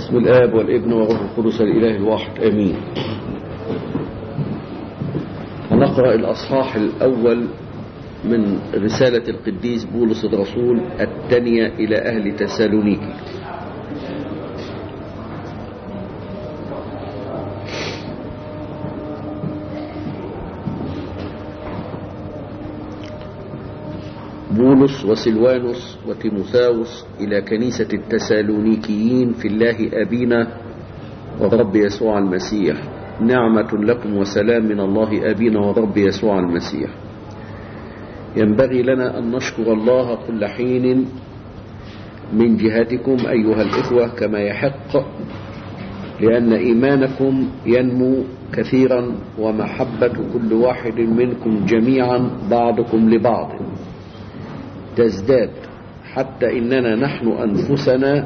بسم الآب والابن والروح القدس الإله الواحد آمين ونقرأ الأصحاح الأول من رسالة القديس بولس الرسول الثانية إلى أهل تسالونيكي بولس وسلوانوس وتيموثاوس إلى كنيسة التسالونيكيين في الله أبينا ورب يسوع المسيح نعمة لكم وسلام من الله أبينا ورب يسوع المسيح ينبغي لنا أن نشكر الله كل حين من جهتكم أيها الإخوة كما يحق لأن إيمانكم ينمو كثيرا ومحبة كل واحد منكم جميعا بعضكم لبعض تزداد حتى إننا نحن أنفسنا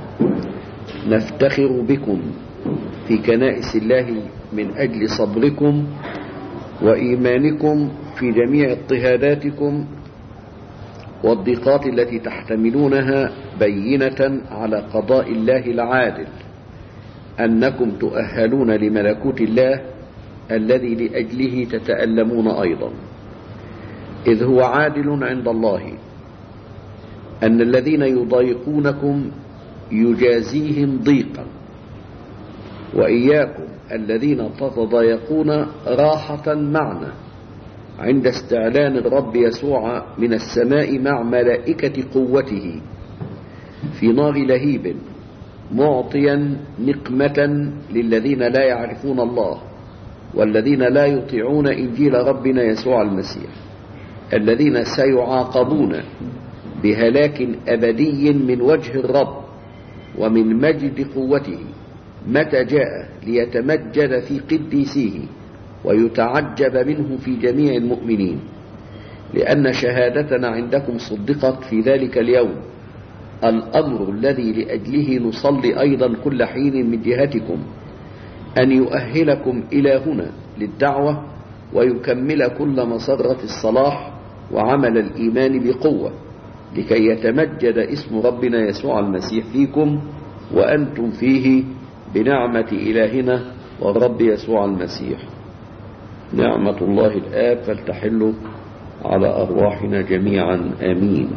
نفتخر بكم في كنائس الله من أجل صبركم وإيمانكم في جميع اضطهاداتكم والضيقات التي تحتملونها بينة على قضاء الله العادل أنكم تؤهلون لملكوت الله الذي لأجله تتألمون أيضا إذ هو عادل عند الله أن الذين يضايقونكم يجازيهم ضيقا وإياكم الذين تتضايقون راحة معنا عند استعلان الرب يسوع من السماء مع ملائكة قوته في نار لهيب معطيا نقمة للذين لا يعرفون الله والذين لا يطيعون إنجيل ربنا يسوع المسيح الذين سيعاقبون بهلاك أبدي من وجه الرب ومن مجد قوته متى جاء ليتمجد في قديسيه ويتعجب منه في جميع المؤمنين لأن شهادتنا عندكم صدقت في ذلك اليوم الأمر الذي لأجله نصلي أيضا كل حين من جهتكم أن يؤهلكم إلى هنا للدعوة ويكمل كل مسرة الصلاح وعمل الإيمان بقوة لكي يتمجد اسم ربنا يسوع المسيح فيكم وأنتم فيه بنعمة إلهنا والرب يسوع المسيح نعمة الله الآب فلتحل على أرواحنا جميعا آمين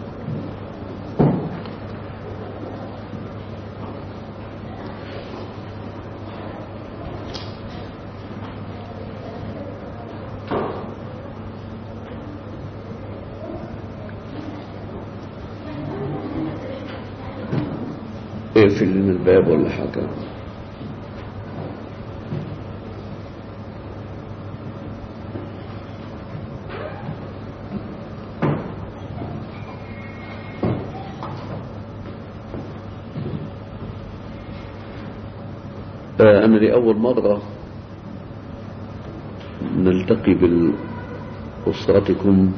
اقفل من الباب ولا حاجة أنا لأول مرة نلتقي بأسرتكم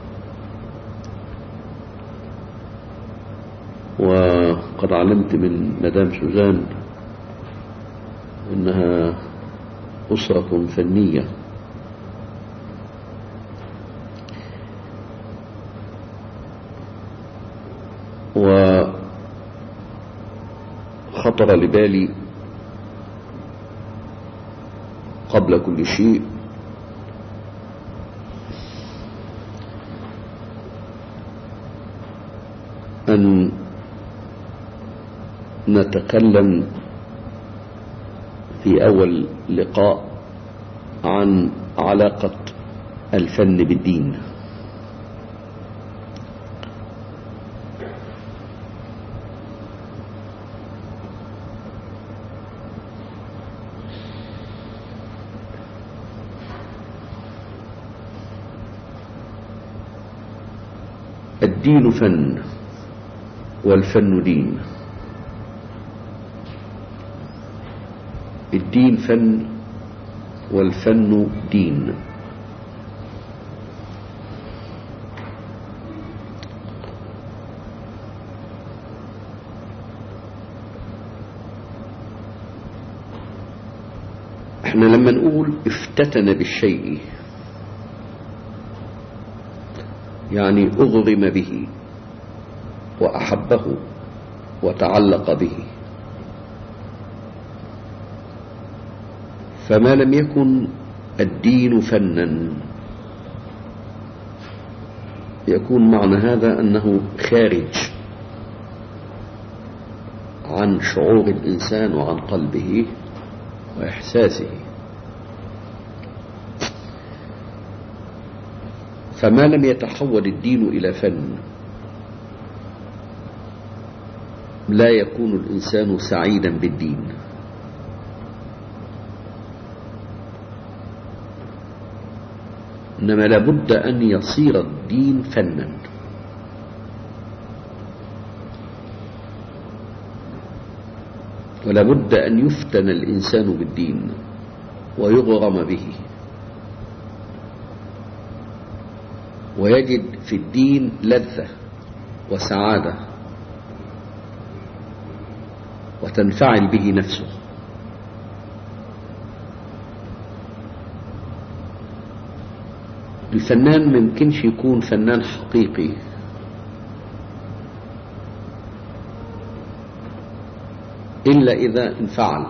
وقد علمت من مدام سوزان إنها أسرة فنية وخطر لبالي قبل كل شيء أن نتكلم في أول لقاء عن علاقة الفن بالدين الدين فن والفن دين الدين فن والفن دين احنا لما نقول افتتن بالشيء يعني اغرم به واحبه وتعلق به فما لم يكن الدين فنا يكون معنى هذا أنه خارج عن شعور الإنسان وعن قلبه وإحساسه فما لم يتحول الدين إلى فن لا يكون الإنسان سعيدا بالدين إنما لابد أن يصير الدين فنا ولابد أن يفتن الإنسان بالدين ويغرم به ويجد في الدين لذة وسعادة وتنفعل به نفسه الفنان ممكنش يكون فنان حقيقي إلا إذا انفعل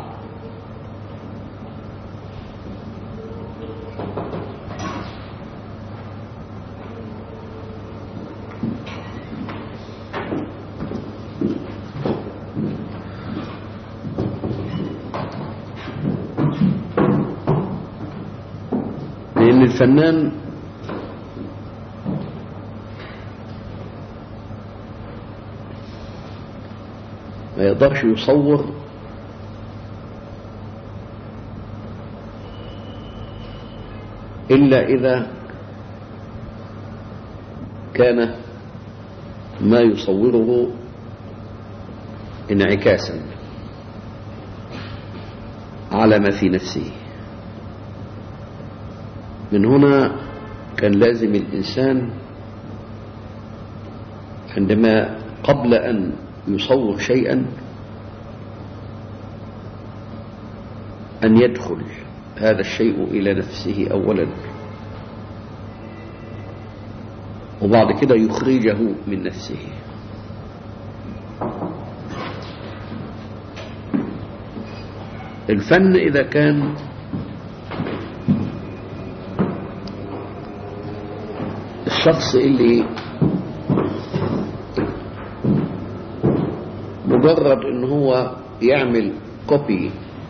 لأن الفنان ما يقدرش يصور إلا إذا كان ما يصوره انعكاسا على ما في نفسه من هنا كان لازم الإنسان عندما قبل أن يصور شيئا أن يدخل هذا الشيء إلى نفسه أولا وبعد كده يخرجه من نفسه الفن إذا كان الشخص اللي مجرد ان هو يعمل كوبي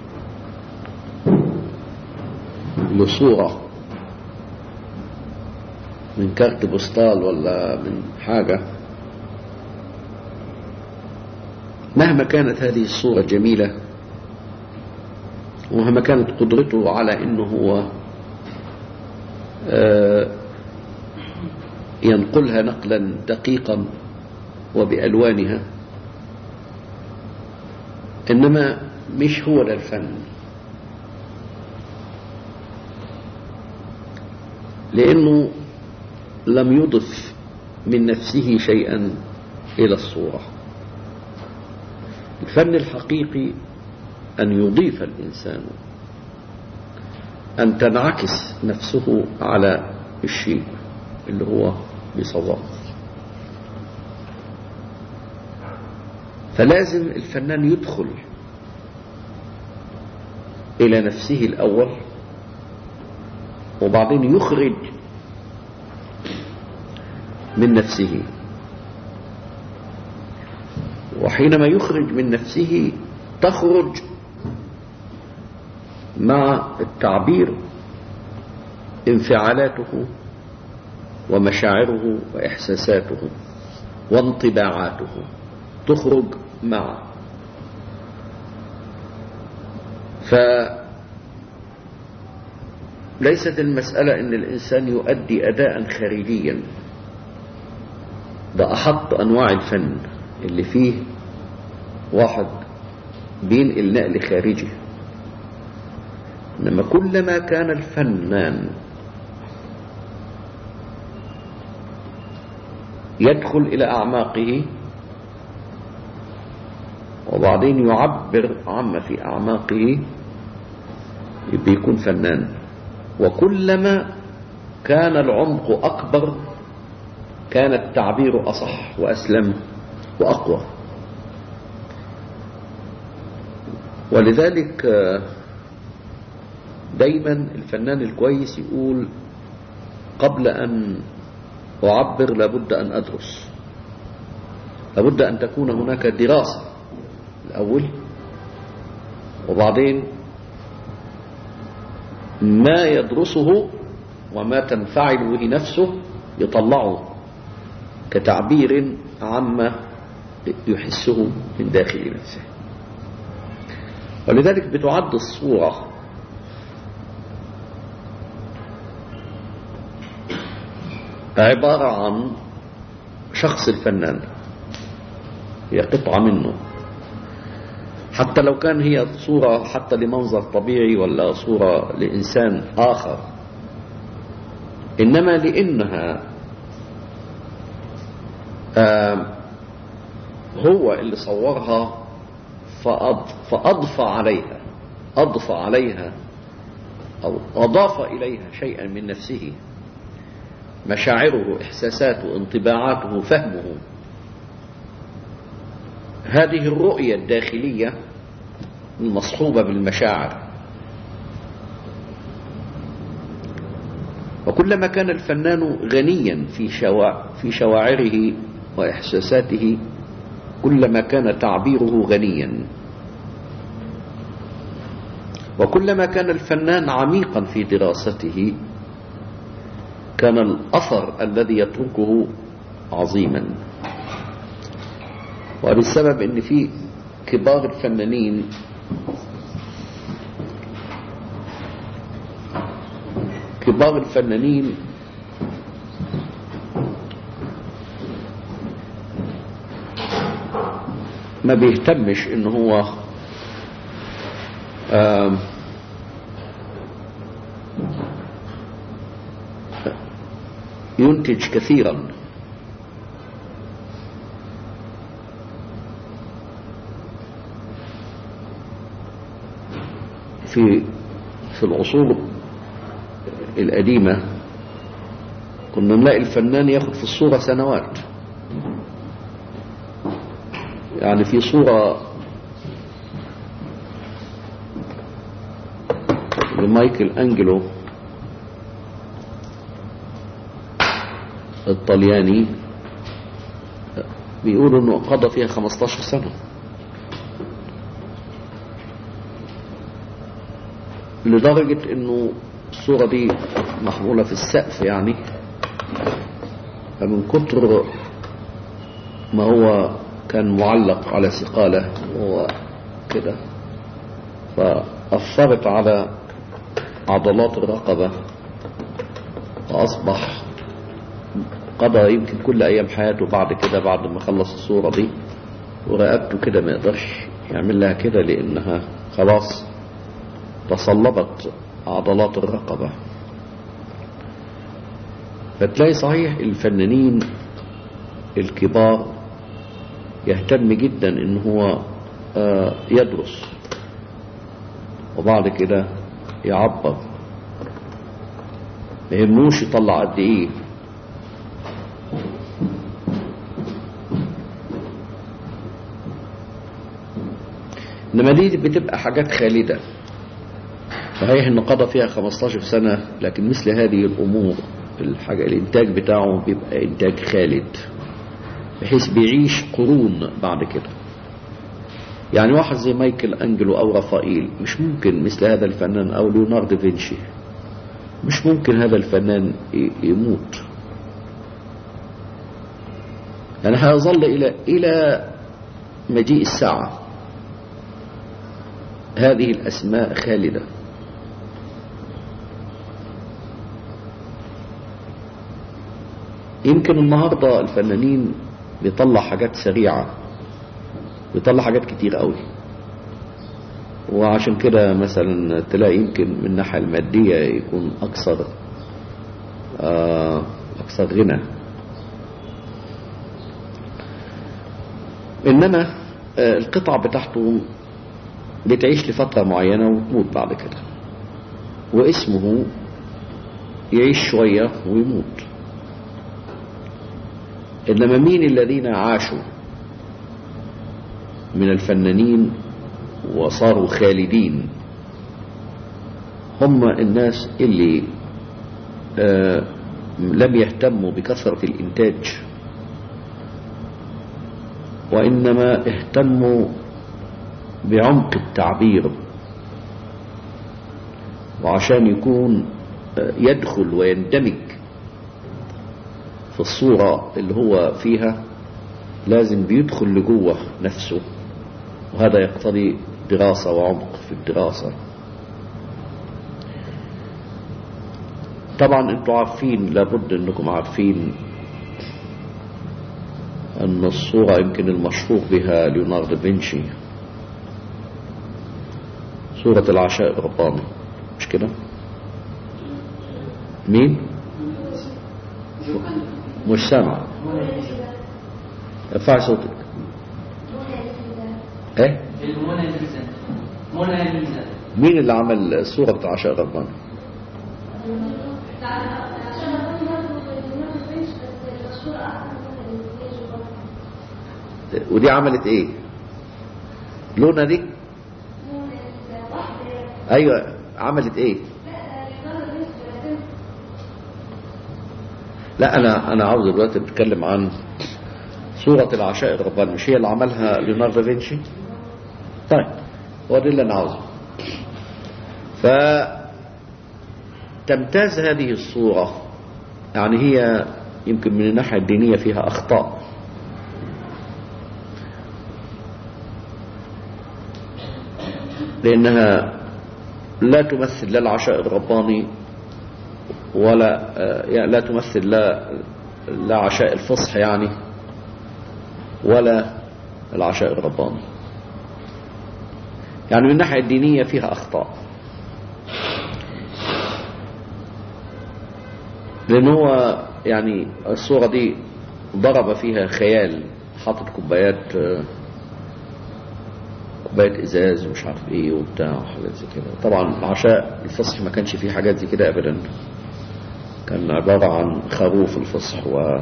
لصورة من كارت بوستال ولا من حاجة مهما كانت هذه الصورة جميلة ومهما كانت قدرته على انه هو ينقلها نقلا دقيقا وبألوانها إنما مش هو ده الفن لأنه لم يضف من نفسه شيئا إلى الصورة الفن الحقيقي أن يضيف الإنسان أن تنعكس نفسه على الشيء اللي هو بيصوره فلازم الفنان يدخل إلى نفسه الأول وبعدين يخرج من نفسه وحينما يخرج من نفسه تخرج مع التعبير انفعالاته ومشاعره وإحساساته وانطباعاته تخرج معه فليست المسألة أن الإنسان يؤدي أداء خارجيا ده أحط أنواع الفن اللي فيه واحد بينقل نقل خارجي إنما كلما كان الفنان يدخل إلى أعماقه وبعدين يعبر عما في أعماقه بيكون فنان وكلما كان العمق أكبر كان التعبير أصح وأسلم وأقوى ولذلك دايما الفنان الكويس يقول قبل أن أعبر لابد أن أدرس لابد أن تكون هناك دراسة الأول وبعدين ما يدرسه وما تنفعل به نفسه يطلعه كتعبير عما يحسه من داخل نفسه ولذلك بتعد الصورة عبارة عن شخص الفنان هي قطعة منه حتى لو كان هي صورة حتى لمنظر طبيعي ولا صورة لإنسان آخر إنما لأنها آه هو اللي صورها فأضفى عليها أضفى عليها أو أضاف إليها شيئا من نفسه مشاعره إحساساته انطباعاته فهمه هذه الرؤية الداخلية المصحوبة بالمشاعر وكلما كان الفنان غنيا في شوا في شواعره وإحساساته كلما كان تعبيره غنيا وكلما كان الفنان عميقا في دراسته كان الأثر الذي يتركه عظيما وبالسبب ان في كبار الفنانين كبار الفنانين ما بيهتمش ان هو ينتج كثيرا في في العصور القديمة كنا نلاقي الفنان ياخد في الصورة سنوات يعني في صورة لمايكل أنجلو الطلياني بيقولوا انه قضى فيها 15 سنة لدرجة انه الصورة دي محمولة في السقف يعني فمن كتر ما هو كان معلق على سقالة وهو كده فأثرت على عضلات الرقبة وأصبح قضى يمكن كل أيام حياته بعد كده بعد ما خلص الصورة دي ورقبته كده ما يقدرش يعمل لها كده لأنها خلاص تصلبت عضلات الرقبة فتلاقي صحيح الفنانين الكبار يهتم جدا ان هو يدرس وبعد كده يعبر ما يهموش يطلع قد ايه انما دي بتبقى حاجات خالده صحيح انه قضى فيها 15 سنة لكن مثل هذه الامور الحاجة الانتاج بتاعه بيبقى انتاج خالد بحيث بيعيش قرون بعد كده يعني واحد زي مايكل انجلو او رافائيل مش ممكن مثل هذا الفنان او ليوناردو فينشي مش ممكن هذا الفنان يموت يعني هيظل الى الى مجيء الساعة هذه الاسماء خالده يمكن النهاردة الفنانين بيطلع حاجات سريعة بيطلع حاجات كتير قوي وعشان كده مثلا تلاقي يمكن من الناحية المادية يكون أكثر أكثر غنى إنما القطع بتاعته بتعيش لفترة معينة وتموت بعد كده واسمه يعيش شوية ويموت إنما مين الذين عاشوا من الفنانين وصاروا خالدين هم الناس اللي آه لم يهتموا بكثرة الإنتاج وإنما اهتموا بعمق التعبير وعشان يكون يدخل ويندمج في الصورة اللي هو فيها لازم بيدخل لجوه نفسه وهذا يقتضي دراسة وعمق في الدراسة طبعا انتوا عارفين لابد انكم عارفين ان الصورة يمكن المشهور بها ليوناردو فينشي صورة العشاء الرباني مش كده مين مش سامع ارفع صوتك ايه الموناليزا موناليزا مين اللي عمل الصورة بتاع عشاء الرباني ودي عملت ايه لونا دي ايوه عملت ايه لا انا انا عاوز دلوقتي اتكلم عن صورة العشاء الرباني مش هي اللي عملها ليوناردو فينشي طيب هو ده اللي انا عاوزه ف تمتاز هذه الصورة يعني هي يمكن من الناحية الدينية فيها أخطاء لأنها لا تمثل لا العشاء الرباني ولا يعني لا تمثل لا لا عشاء الفصح يعني ولا العشاء الرباني يعني من الناحية الدينية فيها أخطاء لأن هو يعني الصورة دي ضرب فيها خيال حاطط كوبايات كوباية ازاز ومش عارف ايه وبتاع وحاجات زي كده طبعا العشاء الفصح ما كانش فيه حاجات زي كده ابدا كان عبارة عن خروف الفصح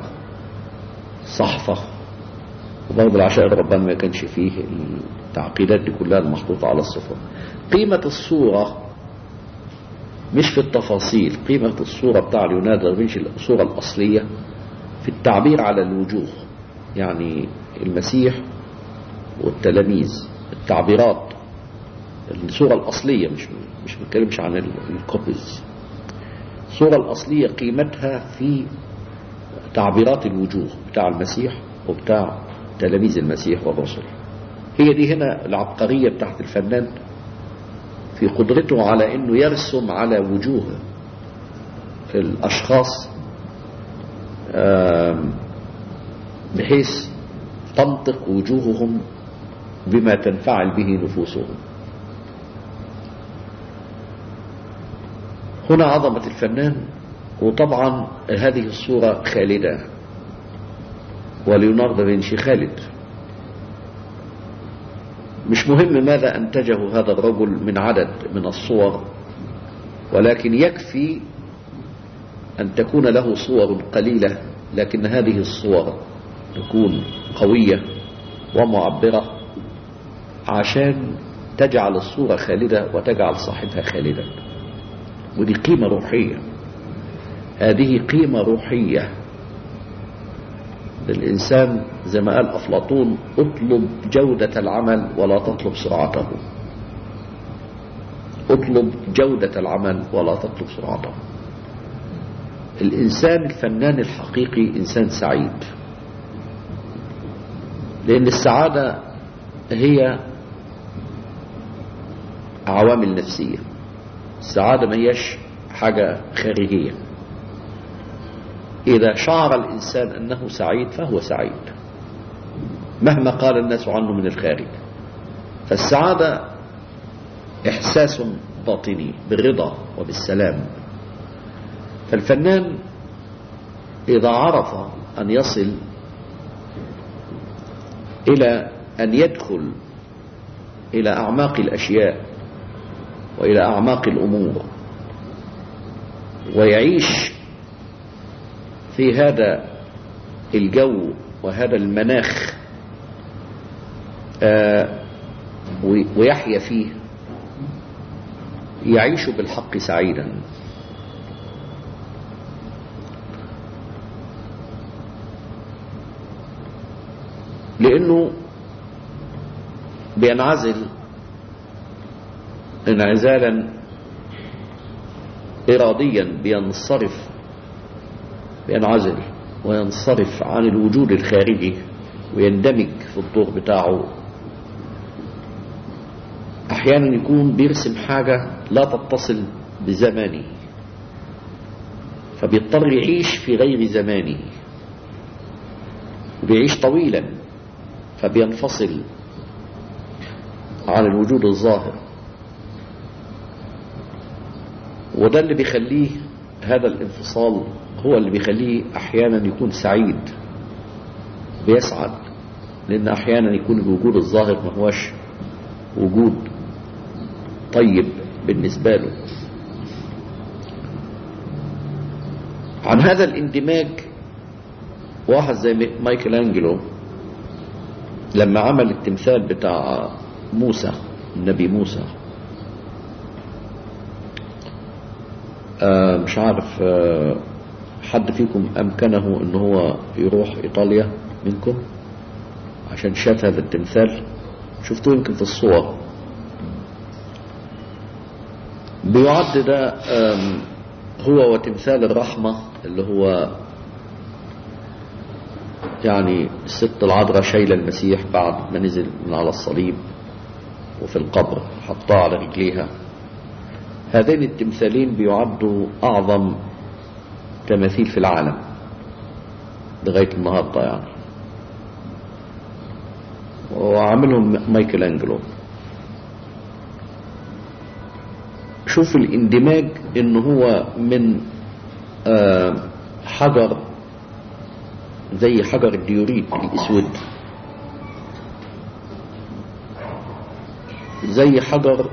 وصحفة وبرضه العشاء الرباني ما كانش فيه التعقيدات دي كلها المحطوطة على الصفر قيمة الصورة مش في التفاصيل قيمة الصورة بتاع ليوناردو دافنشي الصورة الأصلية في التعبير على الوجوه يعني المسيح والتلاميذ التعبيرات الصورة الأصلية مش مش بنتكلمش عن الكوبيز الصورة الأصلية قيمتها في تعبيرات الوجوه بتاع المسيح وبتاع تلاميذ المسيح والرسل هي دي هنا العبقرية بتاعت الفنان في قدرته على انه يرسم على وجوه الاشخاص بحيث تنطق وجوههم بما تنفعل به نفوسهم هنا عظمة الفنان وطبعا هذه الصورة خالدة وليوناردو فينشي خالد مش مهم ماذا أنتجه هذا الرجل من عدد من الصور ولكن يكفي أن تكون له صور قليلة لكن هذه الصور تكون قوية ومعبرة عشان تجعل الصورة خالدة وتجعل صاحبها خالدا ودي قيمة روحية هذه قيمة روحية الإنسان زي ما قال أفلاطون اطلب جودة العمل ولا تطلب سرعته اطلب جودة العمل ولا تطلب سرعته الإنسان الفنان الحقيقي إنسان سعيد لأن السعادة هي عوامل نفسية السعادة ما هيش حاجة خارجية إذا شعر الإنسان أنه سعيد فهو سعيد مهما قال الناس عنه من الخارج فالسعادة إحساس باطني بالرضا وبالسلام فالفنان إذا عرف أن يصل إلى أن يدخل إلى أعماق الأشياء وإلى أعماق الأمور ويعيش في هذا الجو وهذا المناخ آه ويحيا فيه يعيش بالحق سعيدا لأنه بينعزل انعزالا إراديا بينصرف بينعزل وينصرف عن الوجود الخارجي ويندمج في الدور بتاعه أحيانا يكون بيرسم حاجة لا تتصل بزمانه فبيضطر يعيش في غير زمانه وبيعيش طويلا فبينفصل عن الوجود الظاهر وده اللي بيخليه هذا الانفصال هو اللي بيخليه احيانا يكون سعيد بيسعد لان احيانا يكون الوجود الظاهر ما هوش وجود طيب بالنسبة له عن هذا الاندماج واحد زي مايكل انجلو لما عمل التمثال بتاع موسى النبي موسى آه مش عارف آه حد فيكم أمكنه ان هو يروح إيطاليا منكم عشان شاف هذا التمثال شفتوه يمكن في الصور بيعد ده هو وتمثال الرحمة اللي هو يعني الست العذراء شايلة المسيح بعد ما نزل من على الصليب وفي القبر حطاه على رجليها هذين التمثالين بيعدوا أعظم تماثيل في العالم لغاية النهاردة يعني وعملهم مايكل أنجلو شوف الاندماج ان هو من آه حجر زي حجر الديوريت الاسود زي حجر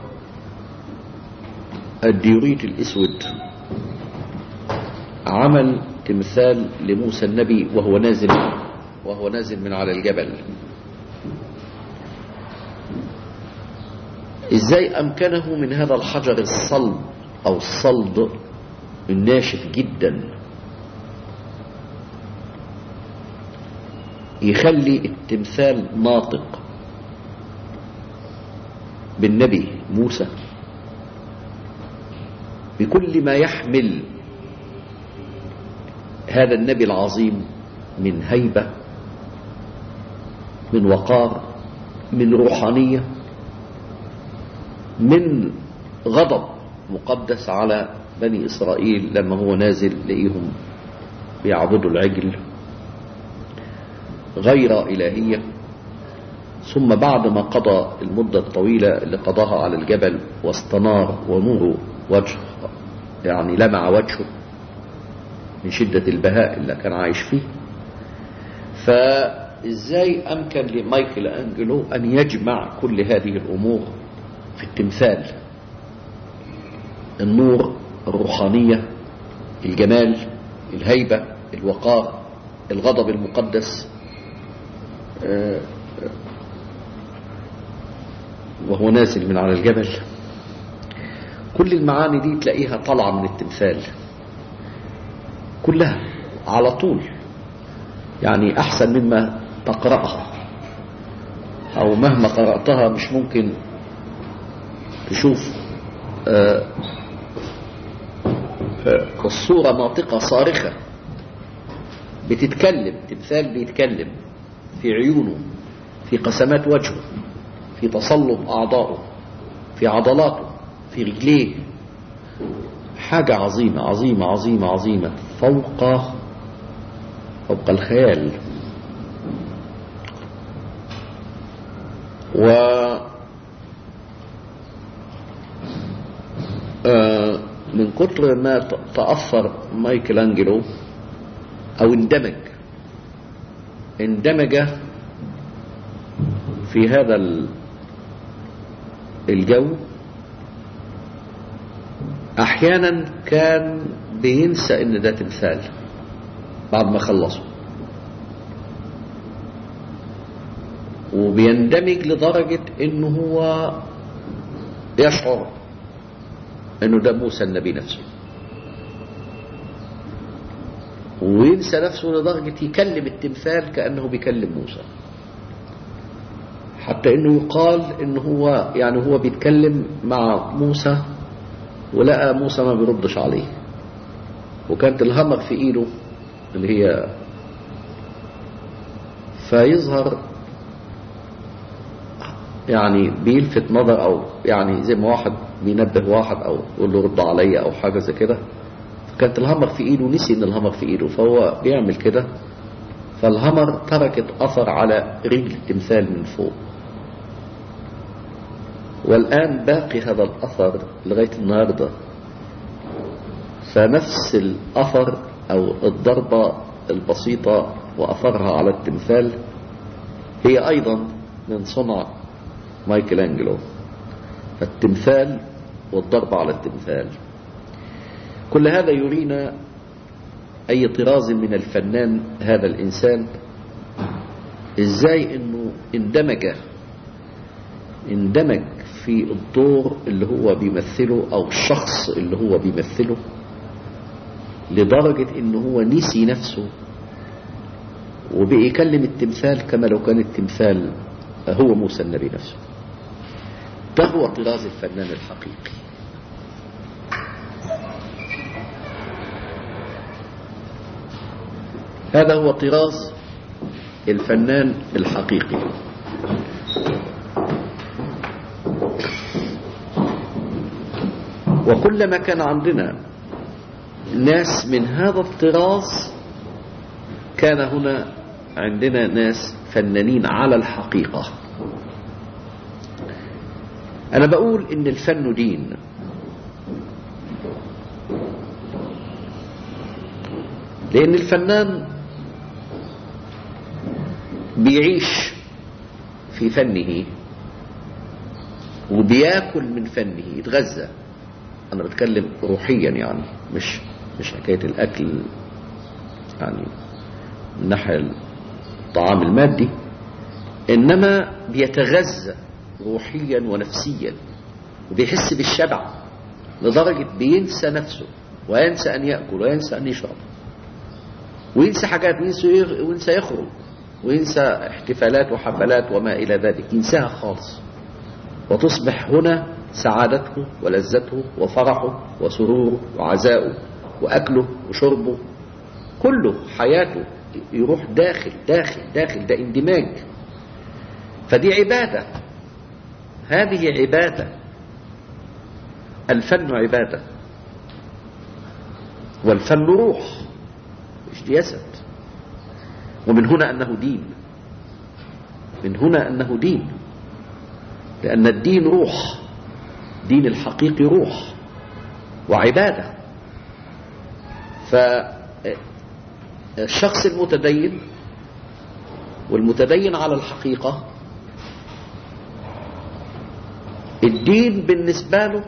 الديوريت الاسود عمل تمثال لموسى النبي وهو نازل وهو نازل من على الجبل ازاي امكنه من هذا الحجر الصلب او الصلد الناشف جدا يخلي التمثال ناطق بالنبي موسى بكل ما يحمل هذا النبي العظيم من هيبة من وقار من روحانية من غضب مقدس على بني إسرائيل لما هو نازل لقيهم بيعبدوا العجل غير إلهية ثم بعد ما قضى المدة الطويلة اللي قضاها على الجبل واستنار ونور وجه يعني لمع وجهه من شدة البهاء اللي كان عايش فيه فإزاي أمكن لمايكل أنجلو أن يجمع كل هذه الأمور في التمثال النور الروحانية الجمال الهيبة الوقار الغضب المقدس وهو نازل من على الجبل كل المعاني دي تلاقيها طالعة من التمثال كلها على طول يعني أحسن مما تقرأها أو مهما قرأتها مش ممكن تشوف آه آه الصورة ناطقة صارخة بتتكلم تمثال بيتكلم في عيونه في قسمات وجهه في تصلب أعضائه في عضلاته في رجليه حاجة عظيمة عظيمة عظيمة عظيمة فوق فوق الخيال و من كتر ما تأثر مايكل أنجلو أو اندمج اندمج في هذا الجو احيانا كان بينسى ان ده تمثال بعد ما خلصوا وبيندمج لدرجة انه هو يشعر انه ده موسى النبي نفسه وينسى نفسه لدرجة يكلم التمثال كأنه بيكلم موسى حتى انه يقال انه هو يعني هو بيتكلم مع موسى ولقى موسى ما بيردش عليه وكانت الهمر في ايده اللي هي فيظهر يعني بيلفت نظر او يعني زي ما واحد بينبه واحد او يقول له رد عليا او حاجه زي كده كانت الهمر في ايده نسي ان الهمر في ايده فهو بيعمل كده فالهمر تركت اثر على رجل التمثال من فوق والان باقي هذا الاثر لغايه النهارده فنفس الاثر او الضربه البسيطه واثرها على التمثال هي ايضا من صنع مايكل انجلو فالتمثال والضرب على التمثال كل هذا يرينا أي طراز من الفنان هذا الإنسان إزاي أنه اندمج اندمج في الدور اللي هو بيمثله أو الشخص اللي هو بيمثله لدرجة أنه هو نسي نفسه وبيكلم التمثال كما لو كان التمثال هو موسى النبي نفسه ده هو طراز الفنان الحقيقي هذا هو طراز الفنان الحقيقي وكلما كان عندنا ناس من هذا الطراز كان هنا عندنا ناس فنانين على الحقيقة أنا بقول إن الفن دين لأن الفنان بيعيش في فنه وبياكل من فنه يتغذى أنا بتكلم روحيا يعني مش مش حكاية الأكل يعني من ناحية الطعام المادي إنما بيتغذى روحيا ونفسيا وبيحس بالشبع لدرجة بينسى نفسه وينسى أن يأكل وينسى أن يشرب وينسى حاجات وينسى وينسى يخرج وينسى احتفالات وحفلات وما إلى ذلك ينساها خالص وتصبح هنا سعادته ولذته وفرحه وسروره وعزاؤه وأكله وشربه كله حياته يروح داخل داخل داخل ده اندماج فدي عبادة هذه عبادة الفن عبادة والفن روح مش جسد ومن هنا أنه دين من هنا أنه دين لأن الدين روح دين الحقيقي روح وعبادة فالشخص المتدين والمتدين على الحقيقة الدين بالنسبة له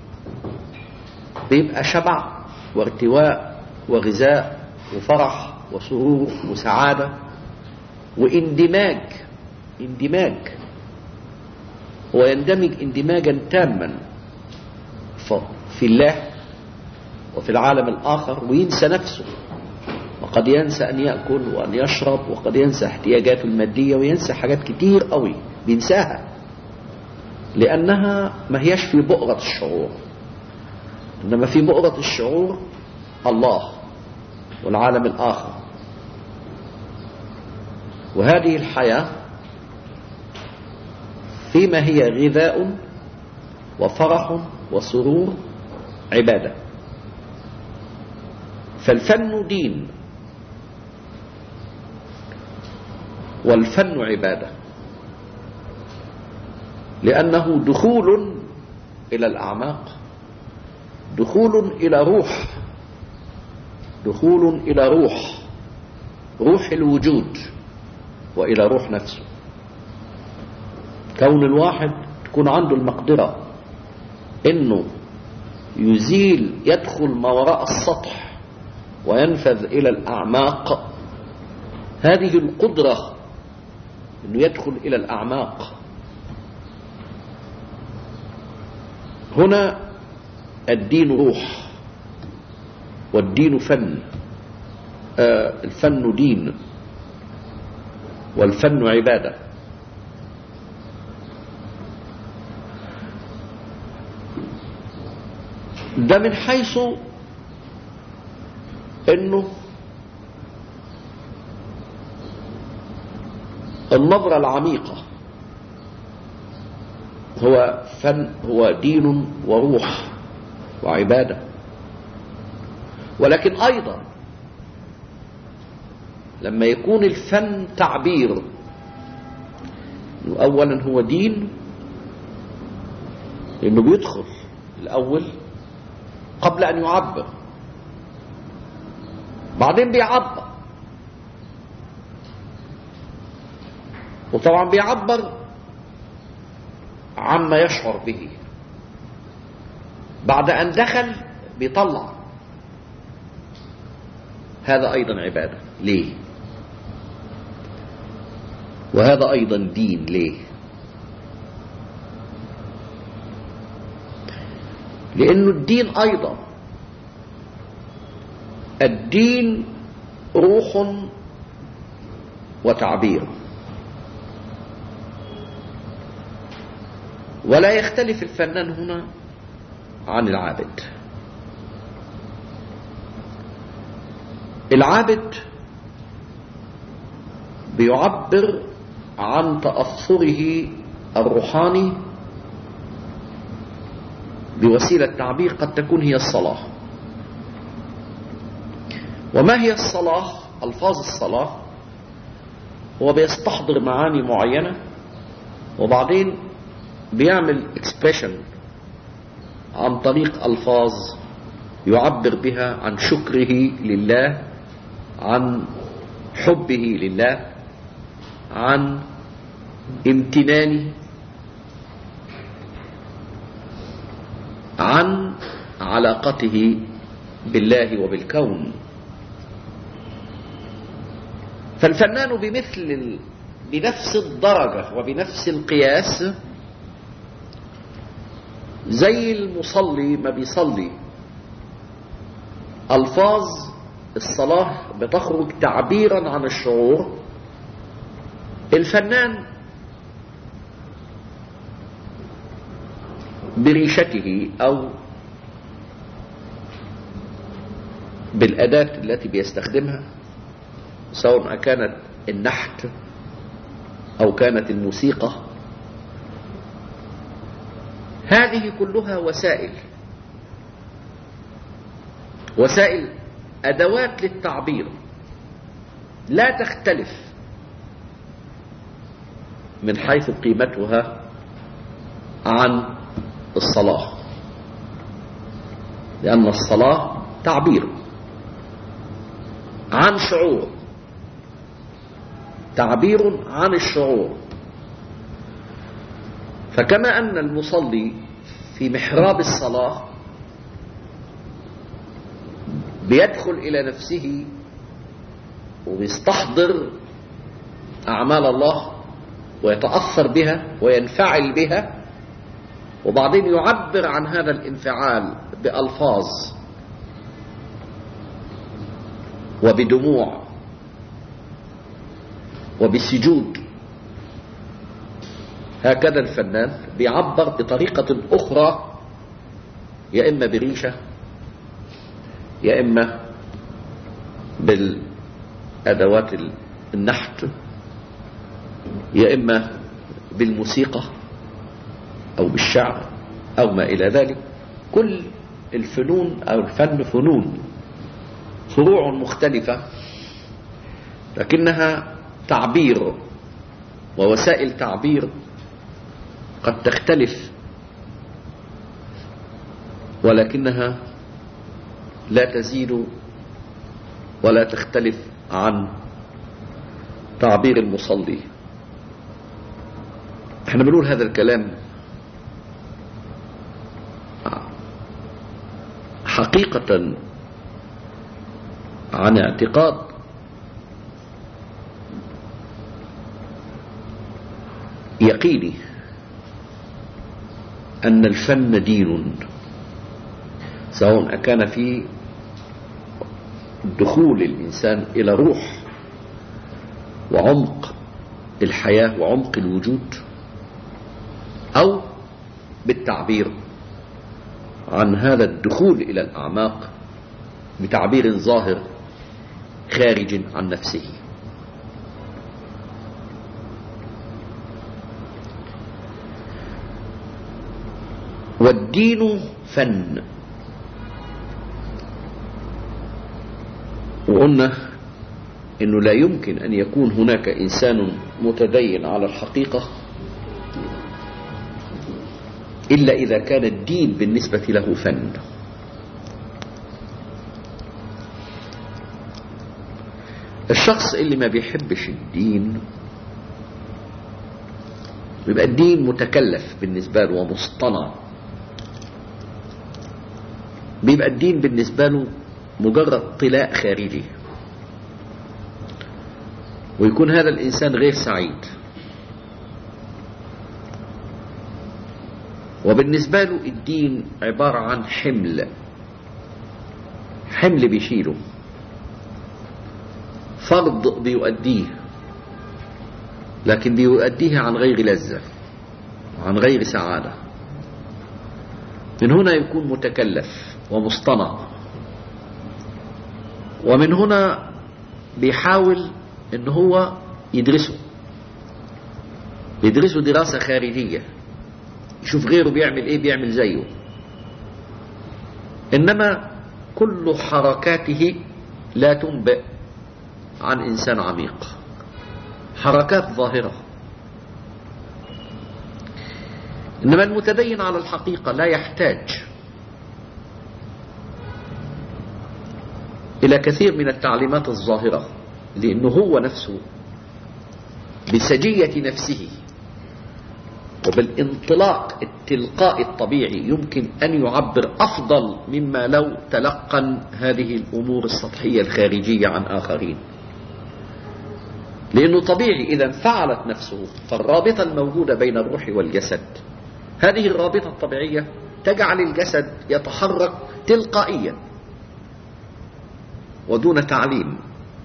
بيبقى شبع وارتواء وغذاء وفرح وسرور وسعادة واندماج اندماج هو يندمج اندماجا تاما في الله وفي العالم الآخر وينسى نفسه وقد ينسى أن يأكل وأن يشرب وقد ينسى احتياجاته المادية وينسى حاجات كتير قوي بينساها لأنها ما هيش في بؤرة الشعور إنما في بؤرة الشعور الله والعالم الآخر وهذه الحياة فيما هي غذاء وفرح وسرور عبادة فالفن دين والفن عبادة لأنه دخول إلى الأعماق دخول إلى روح دخول إلى روح روح الوجود وإلى روح نفسه كون الواحد تكون عنده المقدرة انه يزيل يدخل ما وراء السطح وينفذ الى الاعماق هذه القدرة انه يدخل الى الاعماق هنا الدين روح والدين فن آه الفن دين والفن عبادة ده من حيث انه النظرة العميقة هو فن هو دين وروح وعبادة ولكن أيضا لما يكون الفن تعبير أولا هو دين لأنه بيدخل الأول قبل أن يعبر بعدين بيعبر وطبعا بيعبر عما يشعر به بعد أن دخل بيطلع هذا أيضا عبادة ليه وهذا أيضا دين ليه لأنه الدين أيضا الدين روح وتعبير ولا يختلف الفنان هنا عن العابد العابد بيعبر عن تأثره الروحاني بوسيلة تعبير قد تكون هي الصلاة وما هي الصلاة ألفاظ الصلاة هو بيستحضر معاني معينة وبعدين بيعمل اكسبريشن عن طريق ألفاظ يعبر بها عن شكره لله عن حبه لله عن امتنانه عن علاقته بالله وبالكون فالفنان بمثل بنفس الدرجة وبنفس القياس زي المصلي ما بيصلي ألفاظ الصلاة بتخرج تعبيرا عن الشعور الفنان بريشته أو بالأداة التي بيستخدمها سواء كانت النحت أو كانت الموسيقى هذه كلها وسائل وسائل أدوات للتعبير لا تختلف من حيث قيمتها عن الصلاة لأن الصلاة تعبير عن شعور تعبير عن الشعور فكما أن المصلي في محراب الصلاة بيدخل إلى نفسه وبيستحضر أعمال الله ويتأثر بها وينفعل بها وبعدين يعبر عن هذا الانفعال بألفاظ وبدموع وبسجود هكذا الفنان بيعبر بطريقة أخرى يا إما بريشة يا إما بالأدوات النحت يا إما بالموسيقى أو بالشعر أو ما إلى ذلك كل الفنون أو الفن فنون فروع مختلفة لكنها تعبير ووسائل تعبير قد تختلف ولكنها لا تزيد ولا تختلف عن تعبير المصلي احنا بنقول هذا الكلام حقيقة عن اعتقاد يقيني أن الفن دين سواء كان في دخول الإنسان إلى روح وعمق الحياة وعمق الوجود أو بالتعبير عن هذا الدخول إلى الأعماق بتعبير ظاهر خارج عن نفسه والدين فن وقلنا انه لا يمكن ان يكون هناك انسان متدين على الحقيقة الا اذا كان الدين بالنسبة له فن الشخص اللي ما بيحبش الدين بيبقى الدين متكلف بالنسبة له ومصطنع بيبقى الدين بالنسبة له مجرد طلاء خارجي ويكون هذا الإنسان غير سعيد وبالنسبة له الدين عبارة عن حمل حمل بيشيله فرض بيؤديه لكن بيؤديه عن غير لذة عن غير سعادة من هنا يكون متكلف ومصطنع ومن هنا بيحاول ان هو يدرسه يدرسه دراسة خارجية يشوف غيره بيعمل ايه بيعمل زيه انما كل حركاته لا تنبئ عن انسان عميق حركات ظاهرة انما المتدين على الحقيقة لا يحتاج إلى كثير من التعليمات الظاهرة لأنه هو نفسه بسجية نفسه وبالانطلاق التلقائي الطبيعي يمكن أن يعبر أفضل مما لو تلقن هذه الأمور السطحية الخارجية عن آخرين لأنه طبيعي إذا انفعلت نفسه فالرابطة الموجودة بين الروح والجسد هذه الرابطة الطبيعية تجعل الجسد يتحرك تلقائيا ودون تعليم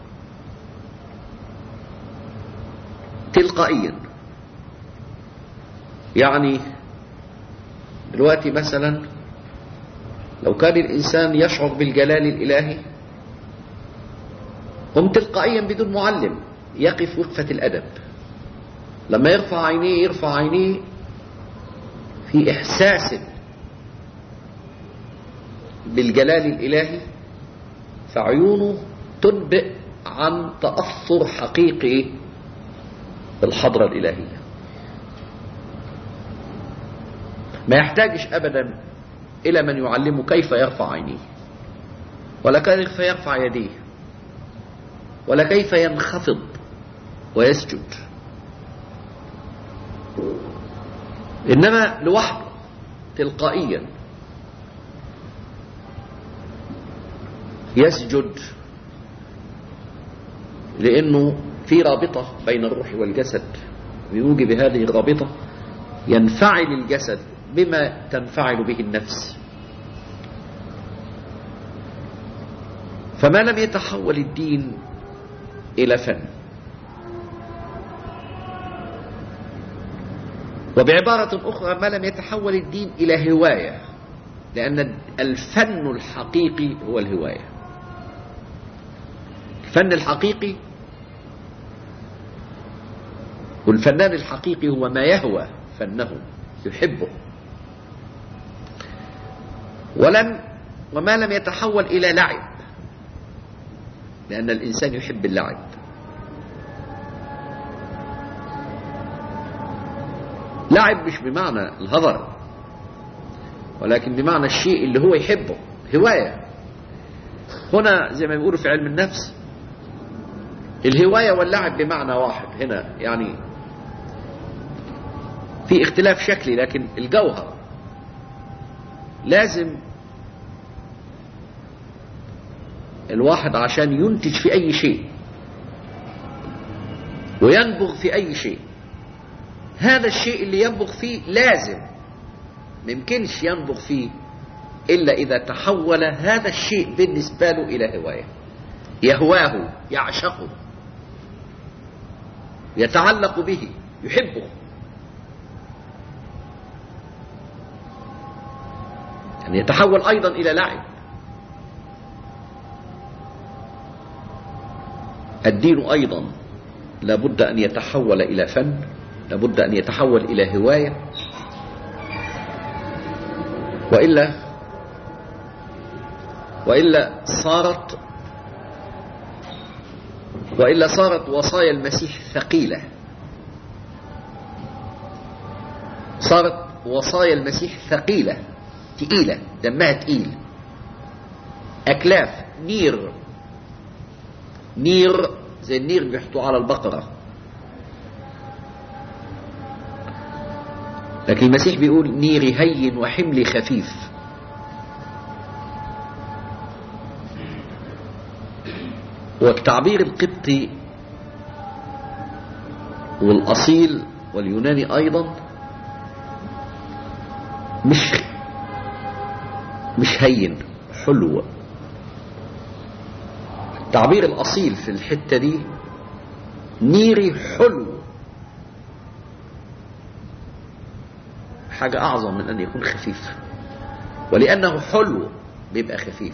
تلقائيا يعني دلوقتي مثلا لو كان الإنسان يشعر بالجلال الإلهي هم تلقائيا بدون معلم يقف وقفة الأدب لما يرفع عينيه يرفع عينيه في إحساس بالجلال الإلهي فعيونه تنبئ عن تأثر حقيقي بالحضرة الإلهية ما يحتاجش أبدا إلى من يعلمه كيف يرفع عينيه ولا كيف يرفع يديه ولا كيف ينخفض ويسجد إنما لوحده تلقائيا يسجد لأنه في رابطة بين الروح والجسد بموجب هذه الرابطة ينفعل الجسد بما تنفعل به النفس فما لم يتحول الدين إلى فن وبعبارة أخرى ما لم يتحول الدين إلى هواية لأن الفن الحقيقي هو الهواية الفن الحقيقي والفنان الحقيقي هو ما يهوى فنه يحبه ولم وما لم يتحول إلى لعب لأن الإنسان يحب اللعب لعب مش بمعنى الهضر ولكن بمعنى الشيء اللي هو يحبه هواية هنا زي ما بيقولوا في علم النفس الهواية واللعب بمعنى واحد هنا يعني في اختلاف شكلي لكن الجوهر لازم الواحد عشان ينتج في أي شيء وينبغ في أي شيء هذا الشيء اللي ينبغ فيه لازم ما يمكنش ينبغ فيه إلا إذا تحول هذا الشيء بالنسبة له إلى هواية يهواه يعشقه يتعلق به يحبه يعني يتحول أيضا إلى لعب الدين أيضا لابد أن يتحول إلى فن لابد أن يتحول إلى هواية وإلا وإلا صارت وإلا صارت وصايا المسيح ثقيلة صارت وصايا المسيح ثقيلة تقيلة دمها تقيل أكلاف نير نير زي النير بيحطوه على البقرة لكن المسيح بيقول نيري هين وحملي خفيف والتعبير القبطي والأصيل واليوناني أيضا مش مش هين حلو التعبير الأصيل في الحتة دي نيري حلو حاجة أعظم من أن يكون خفيف ولأنه حلو بيبقى خفيف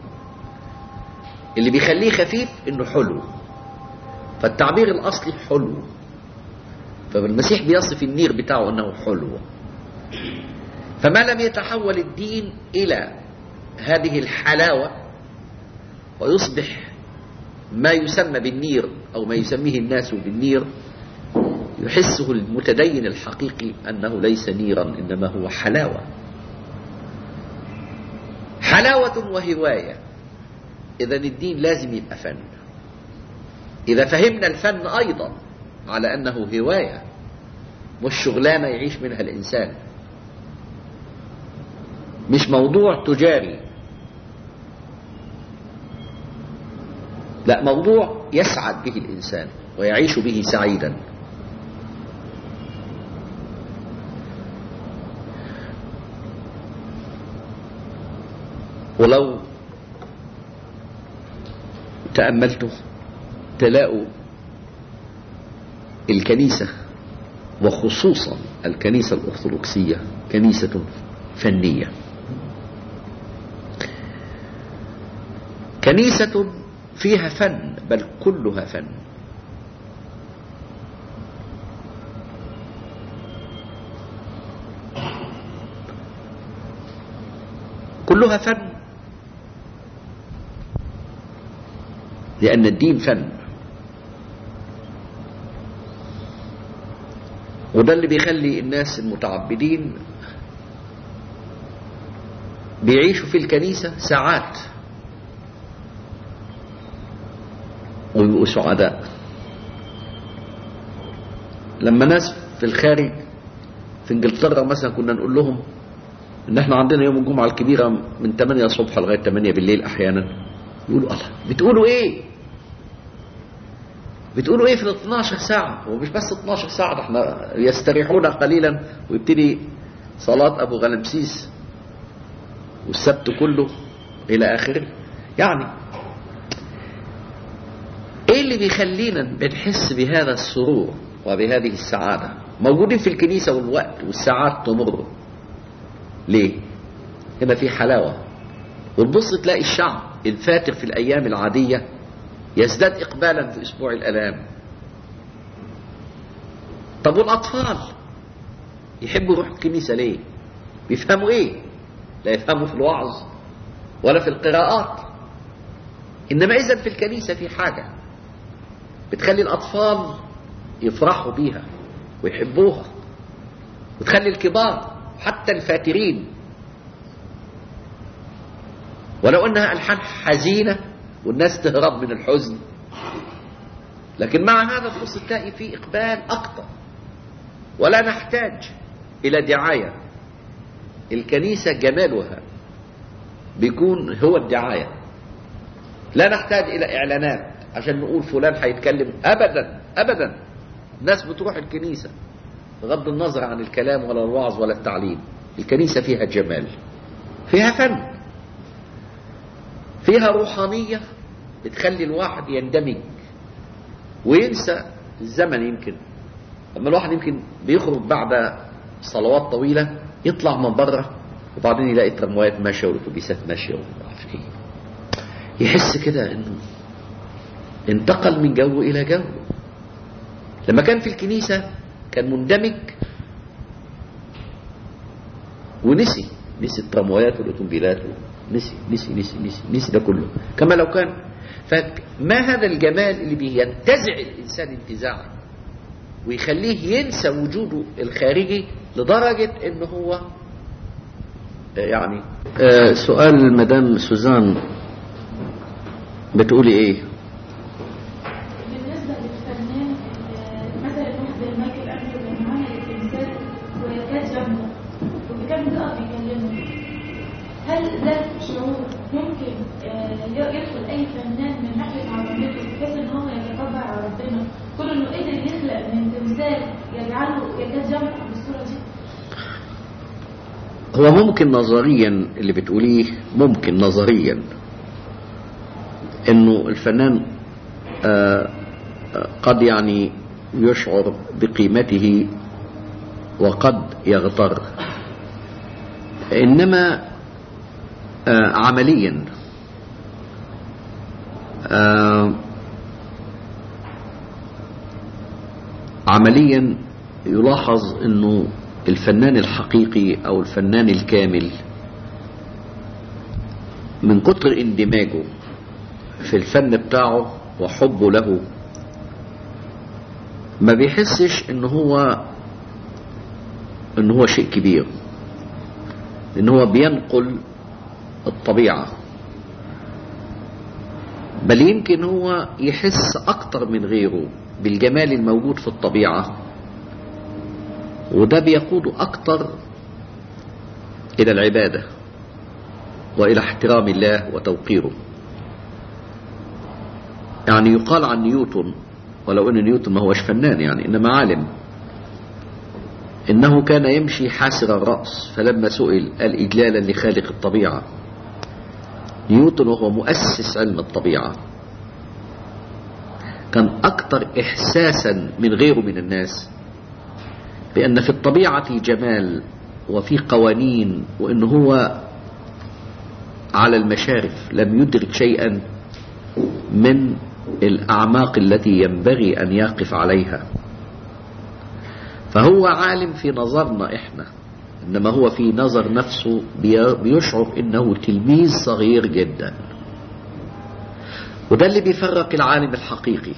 اللي بيخليه خفيف إنه حلو فالتعبير الأصلي حلو فالمسيح بيصف النير بتاعه أنه حلو فما لم يتحول الدين إلى هذه الحلاوة ويصبح ما يسمى بالنير أو ما يسميه الناس بالنير يحسه المتدين الحقيقي أنه ليس نيرا إنما هو حلاوة حلاوة وهواية إذا الدين لازم يبقى فن إذا فهمنا الفن أيضا على أنه هواية مش شغلانة يعيش منها الإنسان مش موضوع تجاري لا موضوع يسعد به الإنسان ويعيش به سعيدا ولو تأملتوا تلاقوا الكنيسة وخصوصا الكنيسة الأرثوذكسية كنيسة فنية كنيسة فيها فن بل كلها فن كلها فن لأن الدين فن وده اللي بيخلي الناس المتعبدين بيعيشوا في الكنيسة ساعات ويبقوا سعداء لما ناس في الخارج في انجلترا مثلا كنا نقول لهم ان احنا عندنا يوم الجمعة الكبيرة من 8 الصبح لغاية 8 بالليل احيانا يقولوا الله بتقولوا ايه بتقولوا ايه في ال 12 ساعة هو مش بس 12 ساعة ده احنا يستريحون قليلا ويبتدي صلاة ابو غلمسيس والسبت كله الى اخره يعني ايه اللي بيخلينا بنحس بهذا السرور وبهذه السعادة موجودين في الكنيسة والوقت والساعات تمر ليه هنا في حلاوة وتبص تلاقي الشعب الفاتر في الأيام العادية يزداد إقبالا في أسبوع الألام طب والأطفال يحبوا يروحوا الكنيسة ليه بيفهموا إيه لا يفهموا في الوعظ ولا في القراءات إنما إذا في الكنيسة في حاجة بتخلي الأطفال يفرحوا بيها ويحبوها وتخلي الكبار حتى الفاترين ولو أنها ألحان حزينة والناس تهرب من الحزن لكن مع هذا تبص تلاقي في إقبال أكتر ولا نحتاج إلى دعاية الكنيسة جمالها بيكون هو الدعاية لا نحتاج إلى إعلانات عشان نقول فلان هيتكلم أبدا أبدا الناس بتروح الكنيسة بغض النظر عن الكلام ولا الوعظ ولا التعليم الكنيسة فيها جمال فيها فن فيها روحانية بتخلي الواحد يندمج وينسى الزمن يمكن اما الواحد يمكن بيخرج بعد صلوات طويلة يطلع من بره وبعدين يلاقي الترموات ماشية والاتوبيسات ماشية وما اعرف ايه يحس كده انه انتقل من جو الى جو لما كان في الكنيسة كان مندمج ونسي نسي التراموايات والأوتومبيلات نسي نسي نسي نسي نسي ده كله كما لو كان فما هذا الجمال اللي بينتزع الإنسان انتزاعا ويخليه ينسى وجوده الخارجي لدرجة ان هو يعني آه سؤال مدام سوزان بتقولي ايه بالنسبة للفنان آه، مثلا واحد زي مايكل أنجلو كان عمل التمثال وكانت جنبه وكان بيقف يكلمه هل ده شعور ممكن آه، يدخل أي فنان من ناحية عظمته بحيث إن هو يتطبع على ربنا كل إنه قدر يخلق من تمثال يجعله يكاد جنبه بالصورة دي هو ممكن نظريا اللي بتقوليه ممكن نظريا انه الفنان آه، آه، قد يعني يشعر بقيمته وقد يغتر انما آه، عمليا آه، عمليا يلاحظ انه الفنان الحقيقي او الفنان الكامل من كتر اندماجه في الفن بتاعه وحبه له ما بيحسش ان هو ان هو شيء كبير ان هو بينقل الطبيعة بل يمكن هو يحس اكتر من غيره بالجمال الموجود في الطبيعة وده بيقوده اكتر الى العبادة والى احترام الله وتوقيره يعني يقال عن نيوتن ولو ان نيوتن ما هوش فنان يعني انما عالم انه كان يمشي حاسر الرأس فلما سئل قال اجلالا لخالق الطبيعة نيوتن وهو مؤسس علم الطبيعة كان اكثر احساسا من غيره من الناس بان في الطبيعة جمال وفي قوانين وان هو على المشارف لم يدرك شيئا من الأعماق التي ينبغي أن يقف عليها فهو عالم في نظرنا إحنا إنما هو في نظر نفسه بي- بيشعر إنه تلميذ صغير جدا وده اللي بيفرق العالم الحقيقي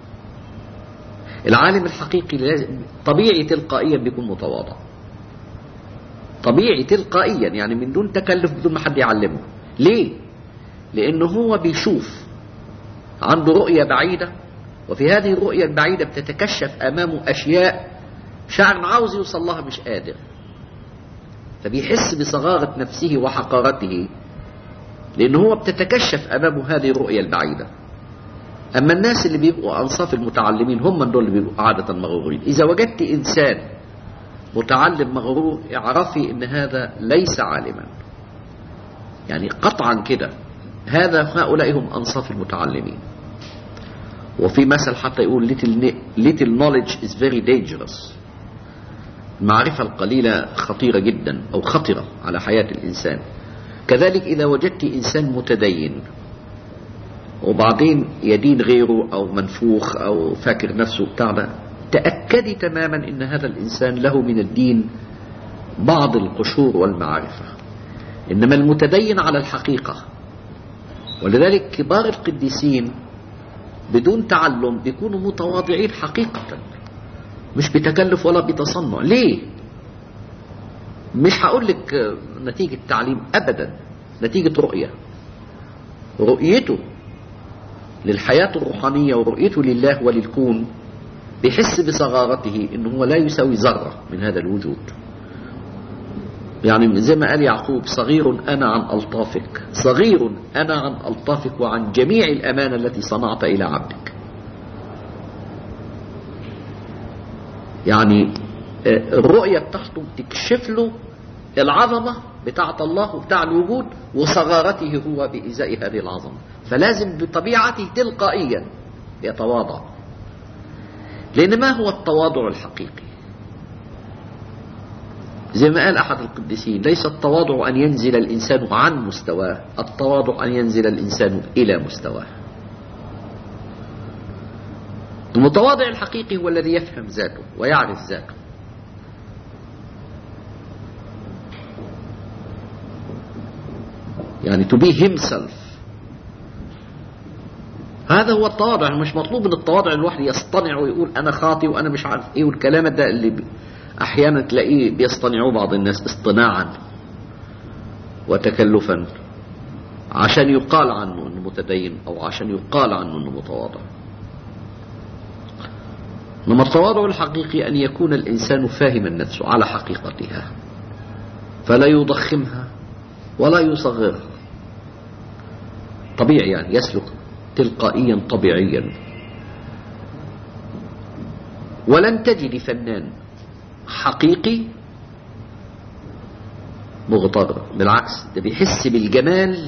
العالم الحقيقي لازم طبيعي تلقائيا بيكون متواضع طبيعي تلقائيا يعني من دون تكلف بدون ما حد يعلمه ليه لأنه هو بيشوف عنده رؤية بعيدة وفي هذه الرؤية البعيدة بتتكشف أمامه أشياء شعر عاوز يوصل لها مش قادر فبيحس بصغارة نفسه وحقارته لأنه هو بتتكشف أمامه هذه الرؤية البعيدة أما الناس اللي بيبقوا أنصاف المتعلمين هم دول اللي بيبقوا عادة مغرورين إذا وجدت إنسان متعلم مغرور اعرفي إن هذا ليس عالما يعني قطعا كده هذا هؤلاء هم أنصاف المتعلمين وفي مثل حتى يقول little, little knowledge is very dangerous المعرفة القليلة خطيرة جدا أو خطرة على حياة الإنسان كذلك إذا وجدت إنسان متدين وبعدين يدين غيره أو منفوخ أو فاكر نفسه بتاع ده تأكدي تماما إن هذا الإنسان له من الدين بعض القشور والمعارفة إنما المتدين على الحقيقة ولذلك كبار القديسين بدون تعلم بيكونوا متواضعين حقيقة مش بتكلف ولا بتصنع ليه مش هقول لك نتيجة تعليم أبدا نتيجة رؤية رؤيته للحياة الروحانية ورؤيته لله وللكون بيحس بصغارته انه هو لا يساوي ذرة من هذا الوجود يعني زي ما قال يعقوب صغير أنا عن ألطافك صغير أنا عن ألطافك وعن جميع الأمانة التي صنعت إلى عبدك يعني الرؤية بتاعته بتكشف له العظمة بتاعة الله وبتاع الوجود وصغارته هو بإزاء هذه العظمة فلازم بطبيعته تلقائيا يتواضع لأن ما هو التواضع الحقيقي زي ما قال أحد القديسين ليس التواضع أن ينزل الإنسان عن مستواه التواضع أن ينزل الإنسان إلى مستواه المتواضع الحقيقي هو الذي يفهم ذاته ويعرف ذاته يعني to be himself هذا هو التواضع مش مطلوب من التواضع الواحد يصطنع ويقول انا خاطي وانا مش عارف ايه والكلام ده اللي بي احيانا تلاقيه بيصطنعوه بعض الناس اصطناعا وتكلفا عشان يقال عنه انه متدين او عشان يقال عنه انه متواضع انما التواضع الحقيقي ان يكون الانسان فاهما نفسه على حقيقتها فلا يضخمها ولا يصغرها طبيعي يعني يسلك تلقائيا طبيعيا ولن تجد فنان حقيقي مغتر بالعكس ده بيحس بالجمال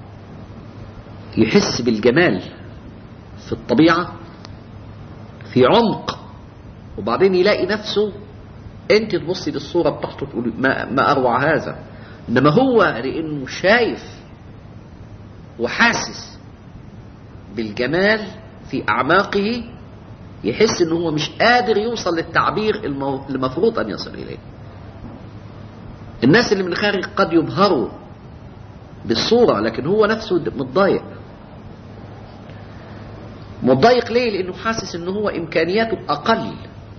يحس بالجمال في الطبيعة في عمق وبعدين يلاقي نفسه انت تبصي للصورة بتاعته تقولي ما, ما اروع هذا انما هو لانه شايف وحاسس بالجمال في اعماقه يحس ان هو مش قادر يوصل للتعبير المفروض ان يصل اليه الناس اللي من الخارج قد يبهروا بالصورة لكن هو نفسه متضايق متضايق ليه لانه حاسس ان هو امكانياته اقل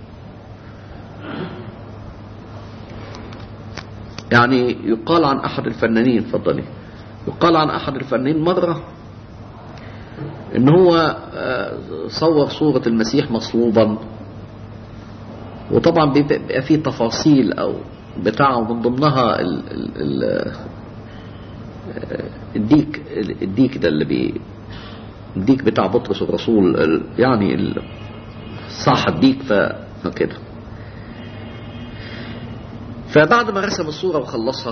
يعني يقال عن احد الفنانين فضلي يقال عن احد الفنانين مرة ان هو صور صورة المسيح مصلوبا وطبعا بيبقى فيه تفاصيل او بتاعه من ضمنها ال ال ال الديك الديك ده اللي بي الديك بتاع بطرس الرسول يعني صاح الديك فكده فبعد ما رسم الصورة وخلصها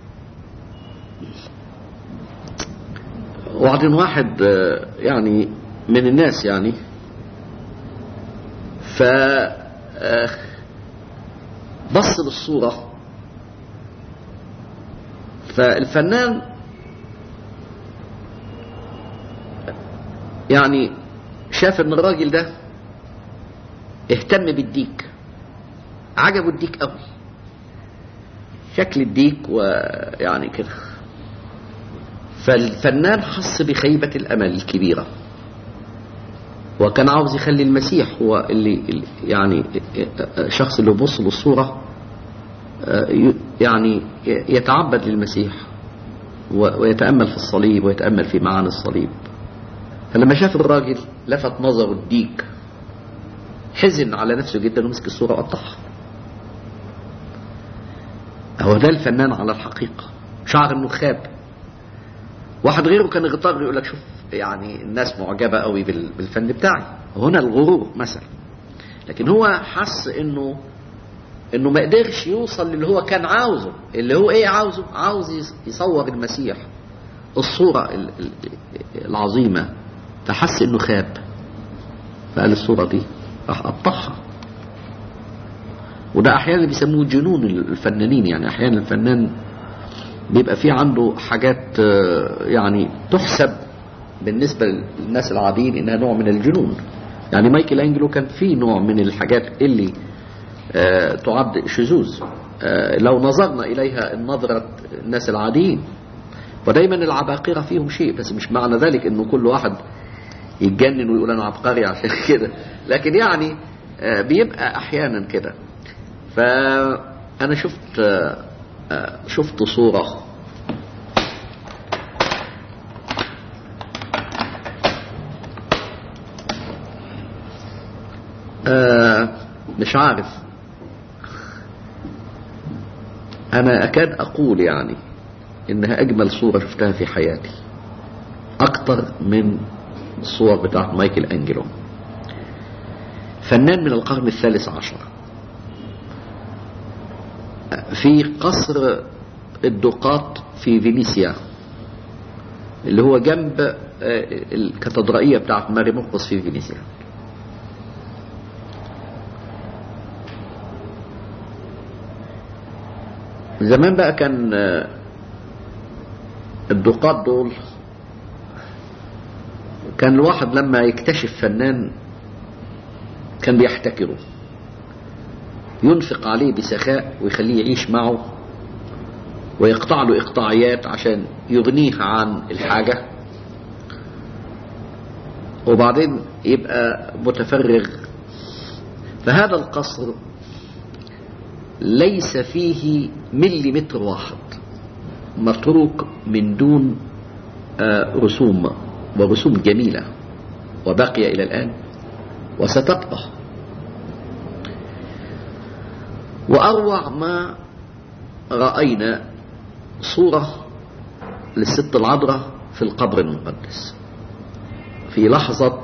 وبعدين واحد يعني من الناس يعني ف بص للصورة فالفنان يعني شاف ان الراجل ده اهتم بالديك عجبه الديك قوي شكل الديك ويعني كده فالفنان حس بخيبة الأمل الكبيرة وكان عاوز يخلي المسيح هو اللي يعني الشخص اللي يبص للصورة يعني يتعبد للمسيح ويتأمل في الصليب ويتأمل في معاني الصليب فلما شاف الراجل لفت نظره الديك حزن على نفسه جدا ومسك الصورة وقطعها هو ده الفنان على الحقيقة شعر انه خاب واحد غيره كان يغتر يقول لك شوف يعني الناس معجبة قوي بالفن بتاعي هنا الغرور مثلا لكن هو حس انه انه ما قدرش يوصل للي هو كان عاوزه اللي هو ايه عاوزه عاوز يصور المسيح الصورة العظيمة فحس انه خاب فقال الصورة دي راح قطعها وده احيانا بيسموه جنون الفنانين يعني احيانا الفنان بيبقى في عنده حاجات يعني تحسب بالنسبة للناس العاديين انها نوع من الجنون يعني مايكل انجلو كان في نوع من الحاجات اللي تعد شذوذ لو نظرنا اليها النظرة الناس العاديين ودايما العباقرة فيهم شيء بس مش معنى ذلك انه كل واحد يتجنن ويقول انا عبقري عشان كده لكن يعني بيبقى احيانا كده فانا شفت شفت صورة مش عارف انا اكاد اقول يعني انها اجمل صورة شفتها في حياتي اكتر من الصور بتاعت مايكل انجلو فنان من القرن الثالث عشر في قصر الدقاط في فينيسيا اللي هو جنب آه، الكاتدرائية بتاعت ماري مرقس في فينيسيا زمان بقى كان آه، الدقاط دول كان الواحد لما يكتشف فنان كان بيحتكره ينفق عليه بسخاء ويخليه يعيش معه ويقطع له إقطاعيات عشان يغنيه عن الحاجة وبعدين يبقى متفرغ فهذا القصر ليس فيه مليمتر واحد متروك من دون آه، رسوم ورسوم جميلة وبقي إلى الآن وستبقى وأروع ما رأينا صورة للست العذراء في القبر المقدس في لحظة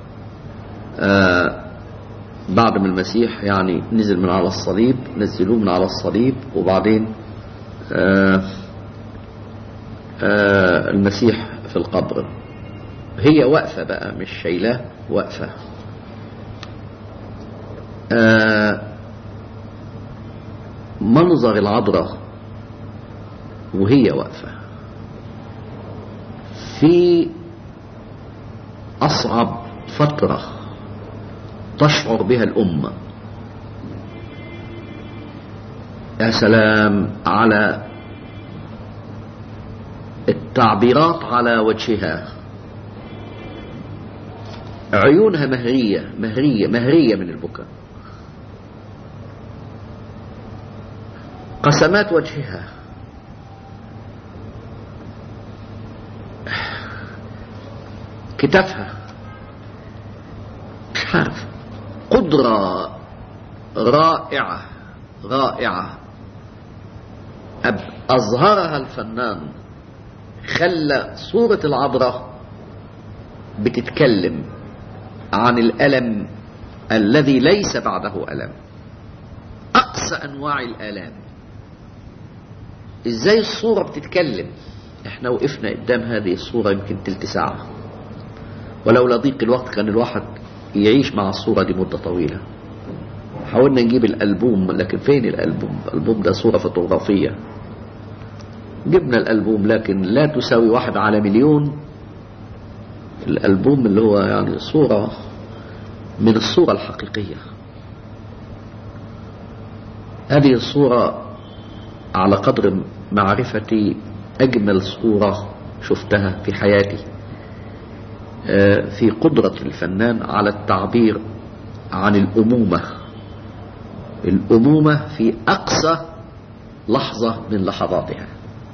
آه بعد ما المسيح يعني نزل من على الصليب نزلوه من على الصليب وبعدين آه آه المسيح في القبر هي واقفة بقى مش شايلاه واقفة آه منظر العذراء وهي واقفة في أصعب فترة تشعر بها الأمة يا سلام على التعبيرات على وجهها عيونها مهرية مهرية مهرية من البكاء قسمات وجهها كتافها مش عارف قدرة رائعة رائعة أب- أظهرها الفنان خلى صورة العذراء بتتكلم عن الألم الذي ليس بعده ألم أقصى أنواع الآلام إزاي الصورة بتتكلم إحنا وقفنا قدام هذه الصورة يمكن تلت ساعة ولولا ضيق الوقت كان الواحد يعيش مع الصورة دي مدة طويلة حاولنا نجيب الألبوم لكن فين الألبوم الألبوم ده صورة فوتوغرافية جبنا الألبوم لكن لا تساوي واحد على مليون الألبوم اللي هو يعني صورة من الصورة الحقيقية هذه الصورة على قدر معرفتي أجمل صورة شفتها في حياتي آه، في قدرة الفنان على التعبير عن الأمومة الأمومة في أقصى لحظة من لحظاتها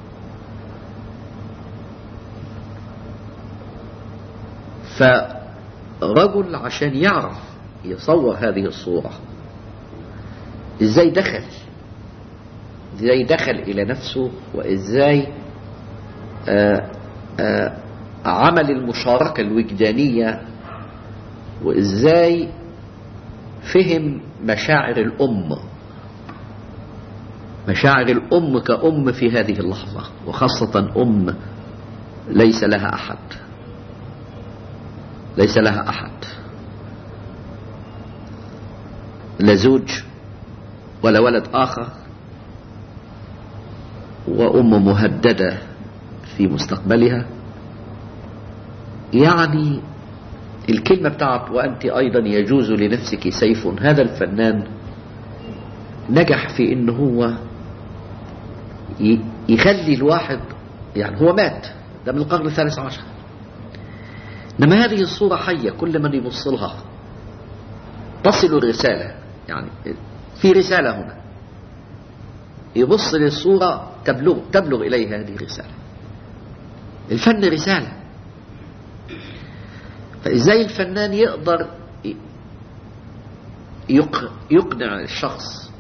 فرجل عشان يعرف يصور هذه الصورة ازاي دخل ازاي دخل الى نفسه وازاي آآ آآ عمل المشاركة الوجدانية وازاي فهم مشاعر الأم مشاعر الأم كأم في هذه اللحظة وخاصة أم ليس لها أحد ليس لها أحد لا زوج ولا ولد آخر وأم مهددة في مستقبلها يعني الكلمة بتاعت وأنت أيضا يجوز لنفسك سيف هذا الفنان نجح في إن هو ي- يخلي الواحد يعني هو مات ده من القرن الثالث عشر إنما هذه الصورة حية كل من يبص لها تصل الرسالة يعني في رسالة هنا يبص للصورة تبلغ تبلغ إليه هذه الرسالة الفن رسالة فإزاي الفنان يقدر ي- يق- يقنع الشخص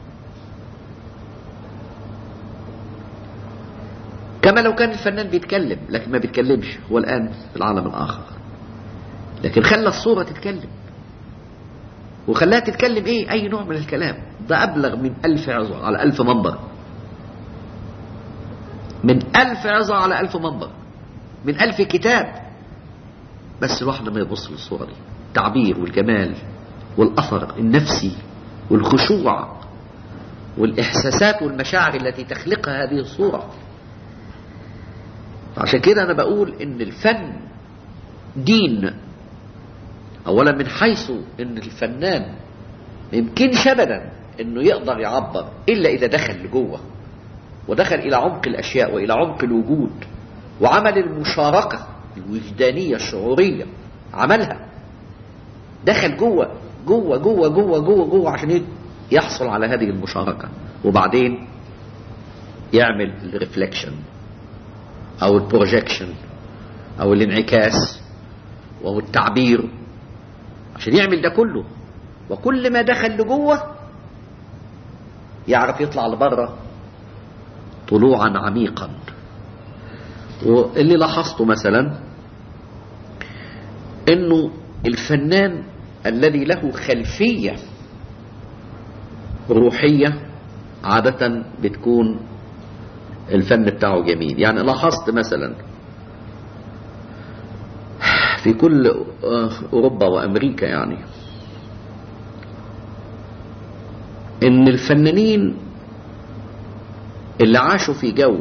كما لو كان الفنان بيتكلم لكن ما بيتكلمش هو الآن في العالم الآخر لكن خلى الصورة تتكلم وخلاها تتكلم ايه اي نوع من الكلام ده ابلغ من الف عظة على الف منبر من ألف عظة على ألف منبر من ألف كتاب بس الواحد ما يبص للصورة دي التعبير والجمال والأثر النفسي والخشوع والإحساسات والمشاعر التي تخلقها هذه الصورة عشان كده أنا بقول إن الفن دين أولا من حيث إن الفنان ما يمكنش أبدا إنه يقدر يعبر إلا إذا دخل لجوه ودخل إلى عمق الأشياء وإلى عمق الوجود وعمل المشاركة الوجدانية الشعورية عملها دخل جوه جوه جوه جوه جوه جوه عشان يحصل على هذه المشاركة وبعدين يعمل الريفلكشن أو البروجيكشن أو الانعكاس وهو التعبير عشان يعمل ده كله وكل ما دخل لجوه يعرف يطلع لبره طلوعا عميقا واللي لاحظته مثلا انه الفنان الذي له خلفية روحية عادة بتكون الفن بتاعه جميل يعني لاحظت مثلا في كل أوروبا وأمريكا يعني إن الفنانين اللي عاشوا في جو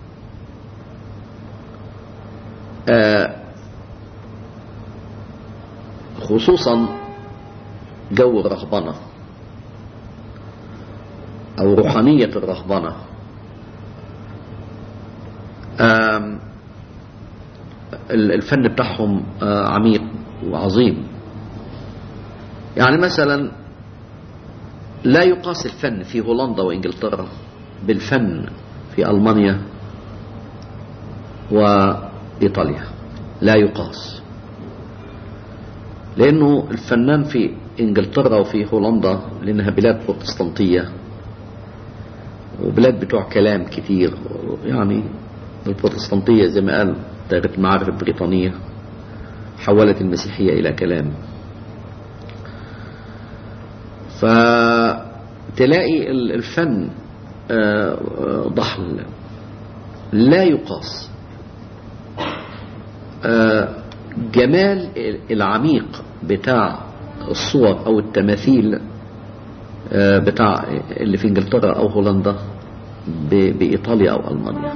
خصوصا جو الرهبنة أو روحانية الرهبنة الفن بتاعهم عميق وعظيم يعني مثلا لا يقاس الفن في هولندا وإنجلترا بالفن في ألمانيا وإيطاليا لا يقاس لأنه الفنان في إنجلترا وفي هولندا لأنها بلاد بروتستانتية وبلاد بتوع كلام كتير يعني البروتستانتية زي ما قال دائرة المعارف البريطانية حولت المسيحية إلى كلام فتلاقي الفن ضحل لا يقاس جمال العميق بتاع الصور او التماثيل بتاع اللي في انجلترا او هولندا بايطاليا او المانيا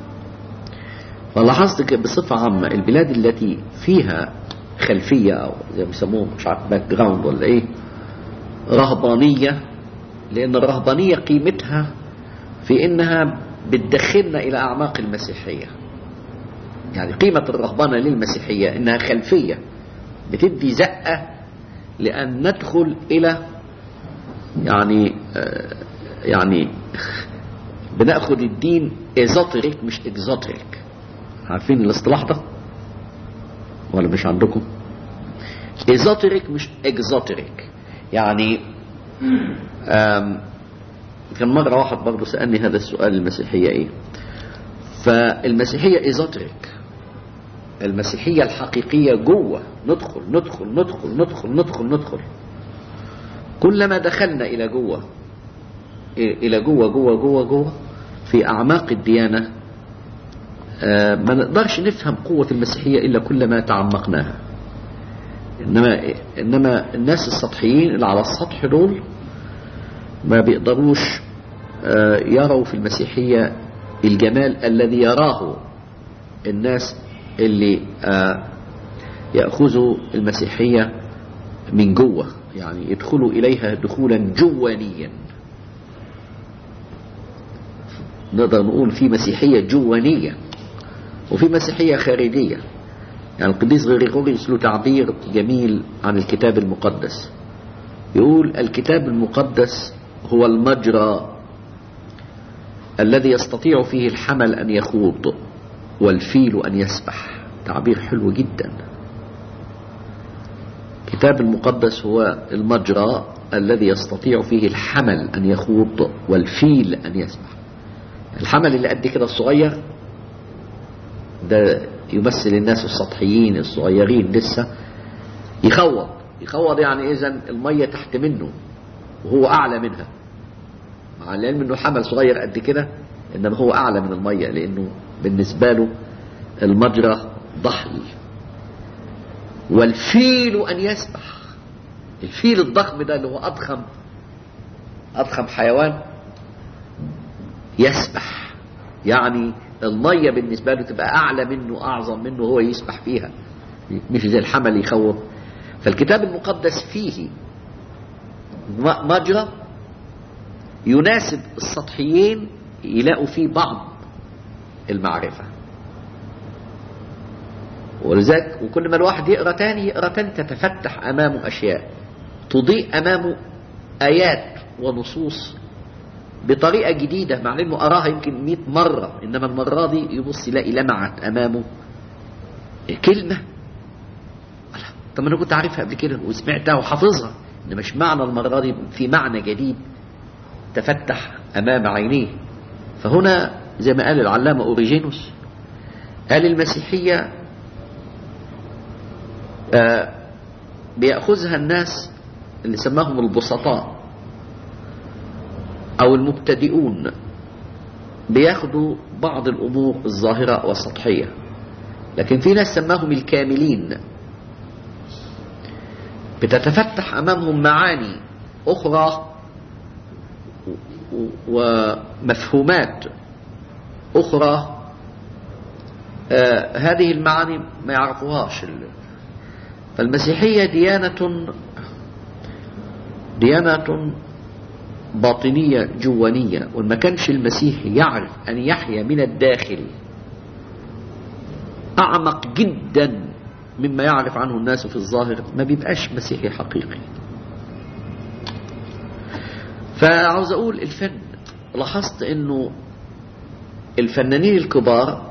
فلاحظت بصفة عامة البلاد التي فيها خلفية او زي ما بيسموه مش عارف باك جراوند ولا ايه رهبانية لان الرهبانية قيمتها في انها بتدخلنا الى اعماق المسيحية يعني قيمة الرهبنة للمسيحية انها خلفية بتدي زقة لان ندخل الى يعني آه يعني بناخد الدين ايزوتريك مش اكزوتريك عارفين الاصطلاح ده ولا مش عندكم ايزوتريك مش اكزوتريك يعني كان مرة واحد برضه سألني هذا السؤال المسيحية ايه فالمسيحية ايزوتريك المسيحية الحقيقية جوه ندخل ندخل ندخل ندخل ندخل ندخل كلما دخلنا إلى جوه إلى جوه جوه جوه جوه في أعماق الديانة ما نقدرش نفهم قوة المسيحية إلا كلما تعمقناها إنما, إنما الناس السطحيين اللي على السطح دول ما بيقدروش يروا في المسيحية الجمال الذي يراه الناس اللي يأخذوا المسيحية من جوه يعني يدخلوا إليها دخولا جوانيا نقدر نقول في مسيحية جوانية وفي مسيحية خارجية يعني القديس غريغوريوس له تعبير جميل عن الكتاب المقدس يقول الكتاب المقدس هو المجرى الذي يستطيع فيه الحمل أن يخوض والفيل أن يسبح تعبير حلو جدا الكتاب المقدس هو المجرى الذي يستطيع فيه الحمل أن يخوض والفيل أن يسبح الحمل اللي قد كده الصغير ده يمثل الناس السطحيين الصغيرين لسه يخوض يخوض يعني إذا المية تحت منه وهو أعلى منها مع العلم انه حمل صغير قد كده إنما هو أعلى من المية لأنه بالنسبة له المجرى ضحل والفيل أن يسبح الفيل الضخم ده اللي هو أضخم أضخم حيوان يسبح يعني المية بالنسبة له تبقى أعلى منه أعظم منه هو يسبح فيها مش زي الحمل يخوف فالكتاب المقدس فيه م- مجرى يناسب السطحيين يلاقوا فيه بعض المعرفة ولذلك وكل ما الواحد يقرا تاني يقرا تاني تتفتح امامه اشياء تضيء امامه ايات ونصوص بطريقه جديده مع انه قراها يمكن 100 مره انما المره دي يبص يلاقي لمعت امامه كلمه الله، طب ما انا كنت عارفها قبل كده وسمعتها وحافظها انما مش معنى المره دي في معنى جديد تفتح امام عينيه فهنا زي ما قال العلامه اوريجينوس قال المسيحيه آه، بيأخذها الناس اللي سماهم البسطاء أو المبتدئون بياخدوا بعض الأمور الظاهرة والسطحية لكن في ناس سماهم الكاملين بتتفتح أمامهم معاني أخرى و- و- ومفهومات أخرى آه، هذه المعاني ما يعرفوهاش ال- فالمسيحية ديانة ديانة باطنية جوانية وما كانش المسيح يعرف أن يحيا من الداخل أعمق جدا مما يعرف عنه الناس في الظاهر ما بيبقاش مسيحي حقيقي فعاوز أقول الفن لاحظت أنه الفنانين الكبار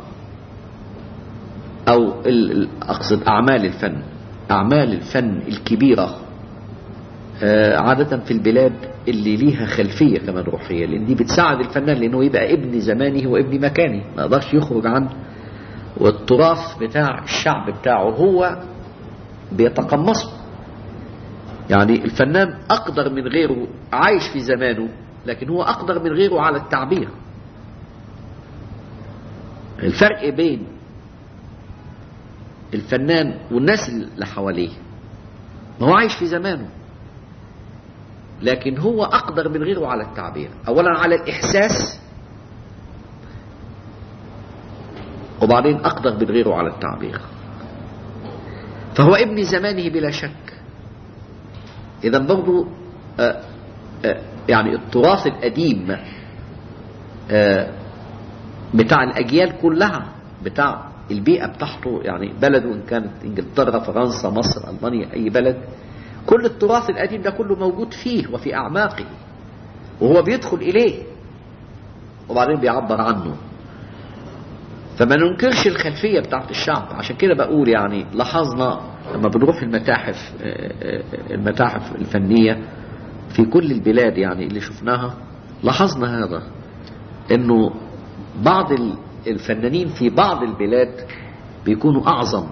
أو ال- ال- أقصد أعمال الفن أعمال الفن الكبيرة آه، عادة في البلاد اللي ليها خلفية كمان روحية لأن دي بتساعد الفنان لأنه يبقى ابن زمانه وابن مكانه ما يقدرش يخرج عن والتراث بتاع الشعب بتاعه هو بيتقمصه يعني الفنان أقدر من غيره عايش في زمانه لكن هو أقدر من غيره على التعبير الفرق بين الفنان والناس اللي حواليه ما هو عايش في زمانه لكن هو أقدر من غيره على التعبير أولا على الإحساس وبعدين أقدر من غيره على التعبير فهو ابن زمانه بلا شك إذا برضو آه، آه، يعني التراث القديم آه، بتاع الأجيال كلها بتاع البيئة بتاعته يعني بلده إن كانت إنجلترا فرنسا مصر ألمانيا أي بلد كل التراث القديم ده كله موجود فيه وفي أعماقه وهو بيدخل إليه وبعدين بيعبر عنه فما ننكرش الخلفية بتاعت الشعب عشان كده بقول يعني لاحظنا لما بنروح المتاحف آه، آه، المتاحف الفنية في كل البلاد يعني اللي شفناها لاحظنا هذا انه بعض ال- الفنانين في بعض البلاد بيكونوا اعظم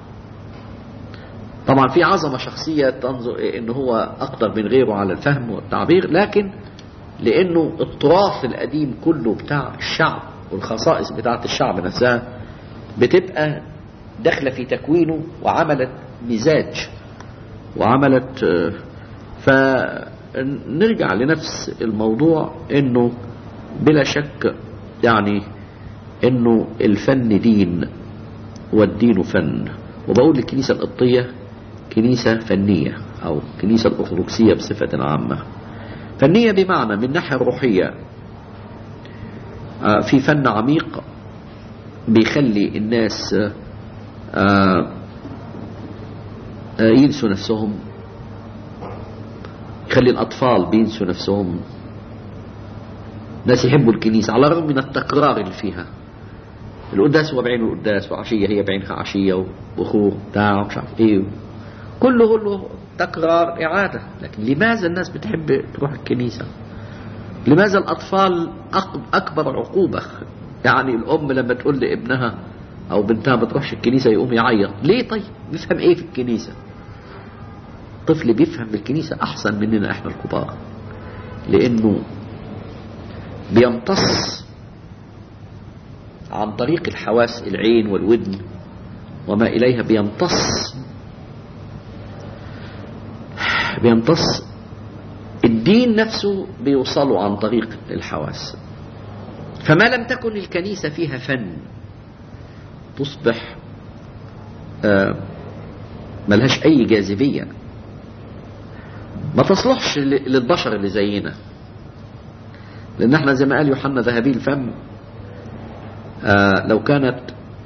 طبعا في عظمة شخصية تنظر ان هو اقدر من غيره على الفهم والتعبير لكن لانه التراث القديم كله بتاع الشعب والخصائص بتاعت الشعب نفسها بتبقى داخلة في تكوينه وعملت مزاج وعملت آه، فنرجع لنفس الموضوع انه بلا شك يعني انه الفن دين والدين فن وبقول الكنيسة القبطية كنيسة فنية او كنيسة الارثوذكسية بصفة عامة فنية بمعنى من الناحية الروحية آه، في فن عميق بيخلي الناس آه، آه، آه، ينسوا نفسهم يخلي الأطفال بينسوا نفسهم ناس يحبوا الكنيسة على الرغم من التكرار اللي فيها القداس هو بعينه القداس وعشية هي بعينها عشية وبخور بتاع ومش عارف ايه كله كله تكرار إعادة لكن لماذا الناس بتحب تروح الكنيسة لماذا الأطفال أق- أكبر عقوبة يعني الأم لما تقول لابنها أو بنتها ما تروحش الكنيسة يقوم يعيط ليه طيب بيفهم إيه في الكنيسة طفل بيفهم بالكنيسة أحسن مننا إحنا الكبار لأنه بيمتص عن طريق الحواس العين والودن وما إليها بيمتص بيمتص الدين نفسه بيوصله عن طريق الحواس فما لم تكن الكنيسة فيها فن تصبح آه ملهاش أي جاذبية ما تصلحش للبشر اللي زينا لأن احنا زي ما قال يوحنا ذهبي الفم آه لو كانت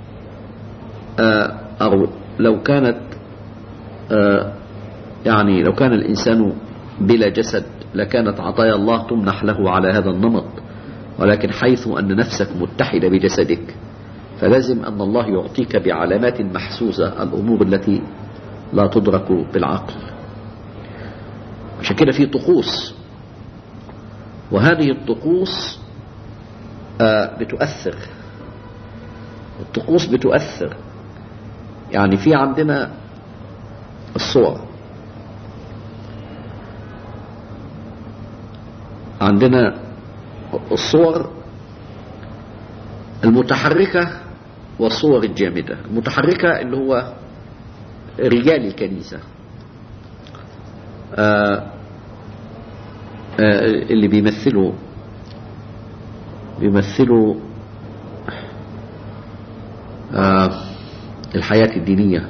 آه أو لو كانت آه يعني لو كان الإنسان بلا جسد لكانت عطايا الله تمنح له على هذا النمط ولكن حيث أن نفسك متحدة بجسدك فلازم أن الله يعطيك بعلامات محسوسة الأمور التي لا تدرك بالعقل عشان كده في طقوس وهذه الطقوس آه بتؤثر الطقوس بتؤثر يعني في عندنا الصور عندنا الصور المتحركة والصور الجامدة المتحركة اللي هو رجال الكنيسة آآ آآ اللي بيمثلوا بيمثلوا الحياة الدينية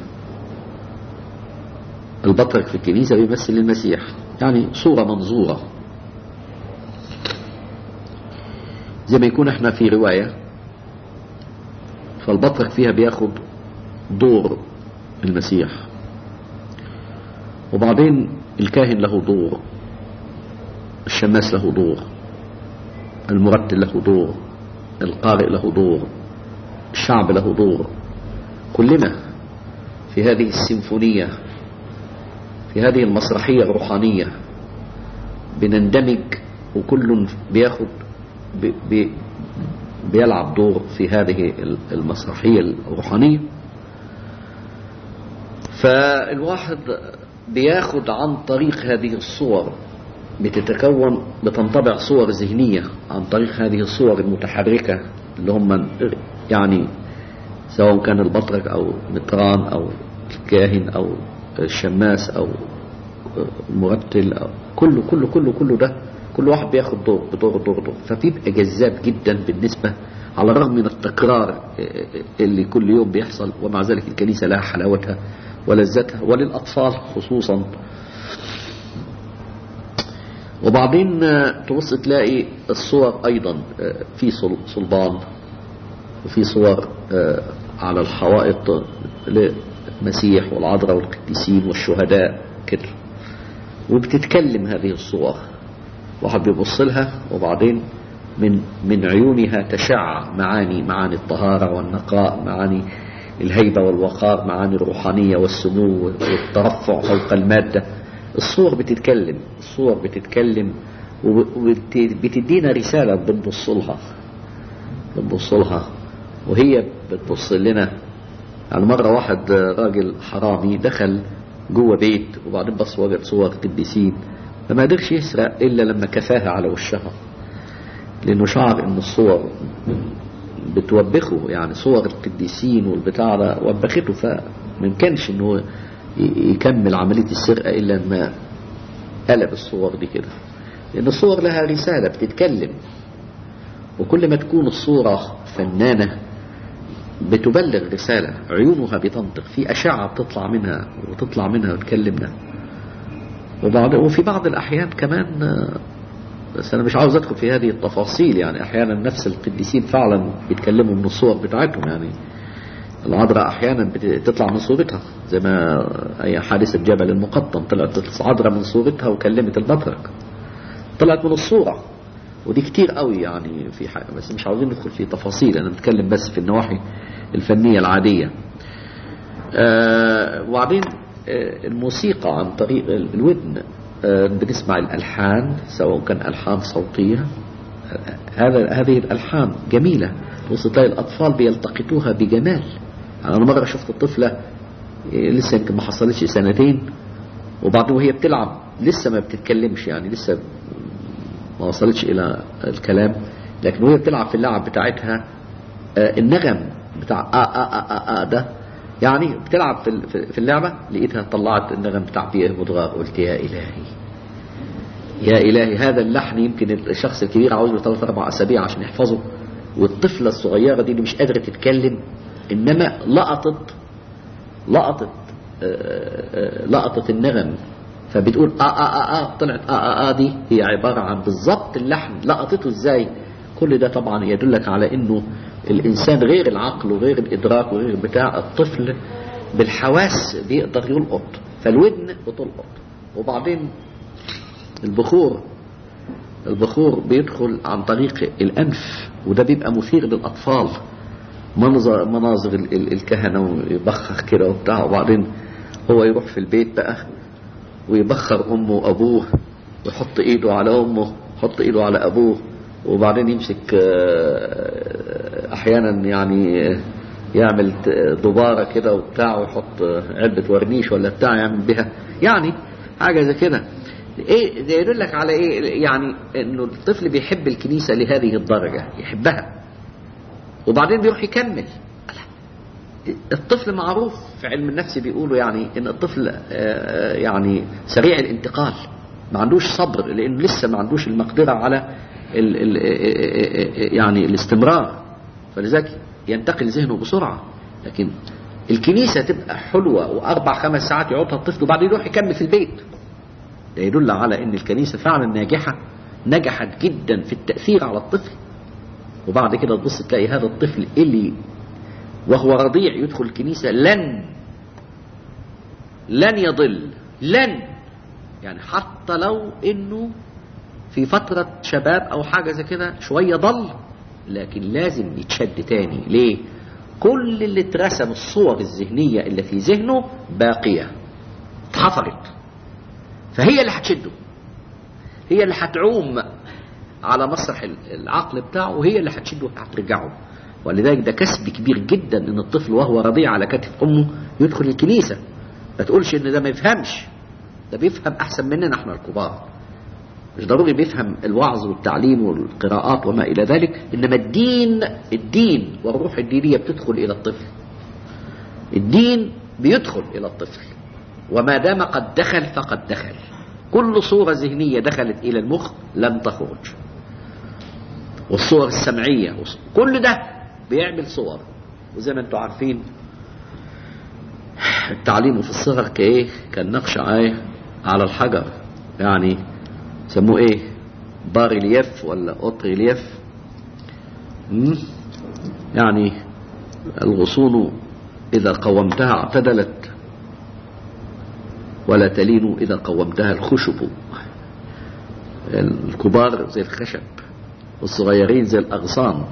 البطرك في الكنيسة بيمثل المسيح يعني صورة منظورة زي ما يكون احنا في رواية فالبطرك فيها بياخد دور المسيح وبعدين الكاهن له دور الشماس له دور المرتل له دور القارئ له دور الشعب له دور كلنا في هذه السيمفونية في هذه المسرحية الروحانية بنندمج وكل بياخد بي بي بيلعب دور في هذه المسرحية الروحانية فالواحد بياخد عن طريق هذه الصور بتتكون بتنطبع صور ذهنية عن طريق هذه الصور المتحركة اللي هم يعني سواء كان البطرك أو مطران أو الكاهن أو الشماس أو المرتل أو كله كله كله كله ده كل واحد بياخد دور بدور دور دور فبيبقى جذاب جدا بالنسبة على الرغم من التكرار اللي كل يوم بيحصل ومع ذلك الكنيسة لها حلاوتها ولذتها وللأطفال خصوصا وبعدين تبص تلاقي الصور أيضا في صلبان وفي صور على الحوائط للمسيح والعذراء والقديسين والشهداء كده وبتتكلم هذه الصور واحد بيبص لها وبعدين من من عيونها تشع معاني معاني الطهارة والنقاء معاني الهيبة والوقار معاني الروحانية والسمو والترفع فوق المادة الصور بتتكلم الصور بتتكلم وبتدينا رسالة بنبص لها بنبص لها وهي بتبص لنا يعني مرة واحد راجل حرامي دخل جوه بيت وبعدين بص وجد صور قديسين فما قدرش يسرق إلا لما كفاها على وشها لأنه شعر إن الصور بتوبخه يعني صور القديسين والبتاع ده وبخته فما كانش إنه يكمل عملية السرقة إلا لما قلب الصور دي كده لأن الصور لها رسالة بتتكلم وكل ما تكون الصورة فنانة بتبلغ رسالة عيونها بتنطق في أشعة بتطلع منها وتطلع منها وتكلمنا وبعض وفي بعض الأحيان كمان بس أنا مش عاوز أدخل في هذه التفاصيل يعني أحيانا نفس القديسين فعلا بيتكلموا من الصور بتاعتهم يعني العذراء أحيانا بتطلع من صورتها زي ما أي حادثة جبل المقطم طلعت العذراء من صورتها وكلمت البطرك طلعت من الصورة ودي كتير قوي يعني في حاجة بس مش عاوزين ندخل في تفاصيل أنا بتكلم بس في النواحي الفنية العادية آه وبعدين آه الموسيقى عن طريق الودن آه بنسمع الألحان سواء كان ألحان صوتية هذا هذه الألحان جميلة بص تلاقي الأطفال بيلتقطوها بجمال يعني أنا مرة شفت الطفلة لسه يمكن ما حصلتش سنتين وبعدين وهي بتلعب لسه ما بتتكلمش يعني لسه ما وصلتش إلى الكلام لكن وهي بتلعب في اللعب بتاعتها آه، النغم بتاع آ آ آ آ آ ده يعني بتلعب في ال- في- في اللعبة لقيتها طلعت النغم بتاع بيه مضغة قلت يا إلهي يا إلهي هذا اللحن يمكن الشخص الكبير عاوز له ثلاث أربع أسابيع عشان يحفظه والطفلة الصغيرة دي اللي مش قادرة تتكلم إنما لقطت لقطت آه، آه، لقطت النغم فبتقول آه آه آه آه طلعت آه آه آه دي هي عبارة عن بالظبط اللحن لقطته إزاي كل ده طبعا يدلك على إنه الإنسان غير العقل وغير الإدراك وغير بتاع الطفل بالحواس بيقدر يلقط فالودن بتلقط وبعدين البخور البخور بيدخل عن طريق الأنف وده بيبقى مثير للأطفال منظر مناظر ال- ال- الكهنة ويبخر كده وبتاع وبعدين هو يروح في البيت بقى ويبخر أمه وأبوه ويحط إيده على أمه يحط إيده على أبوه وبعدين يمسك آه، أحيانا يعني آه، يعمل ت- دبارة كده وبتاع ويحط آه، علبة ورنيش ولا بتاع يعمل بها يعني حاجة زي كده ايه ده يدلك على ايه يعني انه الطفل بيحب الكنيسة لهذه الدرجة يحبها وبعدين بيروح يكمل الطفل معروف في علم النفس بيقولوا يعني ان الطفل آه، يعني سريع الانتقال ما عندوش صبر لانه لسه ما عندوش المقدرة على ال ال يعني الاستمرار فلذلك ينتقل ذهنه بسرعة لكن الكنيسة تبقى حلوة واربع خمس ساعات يقعدها الطفل وبعدين يروح يكمل في البيت ده يدل على ان الكنيسة فعلا ناجحة نجحت جدا في التأثير على الطفل وبعد كده تبص تلاقي هذا الطفل اللي وهو رضيع يدخل الكنيسة لن لن يضل لن يعني حتى لو انه في فترة شباب او حاجة زي كده شوية ضل لكن لازم يتشد تاني ليه كل اللي اترسم الصور الذهنية اللي في ذهنه باقية اتحفرت فهي اللي هتشده هي اللي هتعوم على مسرح العقل بتاعه وهي اللي هتشده وهترجعه ولذلك ده كسب كبير جدا ان الطفل وهو رضيع على كتف امه يدخل الكنيسه ما تقولش ان ده ما يفهمش ده بيفهم احسن مننا احنا الكبار مش ضروري بيفهم الوعظ والتعليم والقراءات وما الى ذلك انما الدين الدين والروح الدينيه بتدخل الى الطفل الدين بيدخل الى الطفل وما دام قد دخل فقد دخل كل صورة ذهنية دخلت إلى المخ لم تخرج والصور السمعية كل ده بيعمل صور وزي ما انتم عارفين التعليم في الصغر كايه كالنقش ايه على الحجر يعني سموه ايه باريليف ولا اوتريليف مم؟ يعني الغصون اذا قومتها اعتدلت ولا تلين إذا قومتها الخشب الكبار زي الخشب والصغيرين زي الأغصان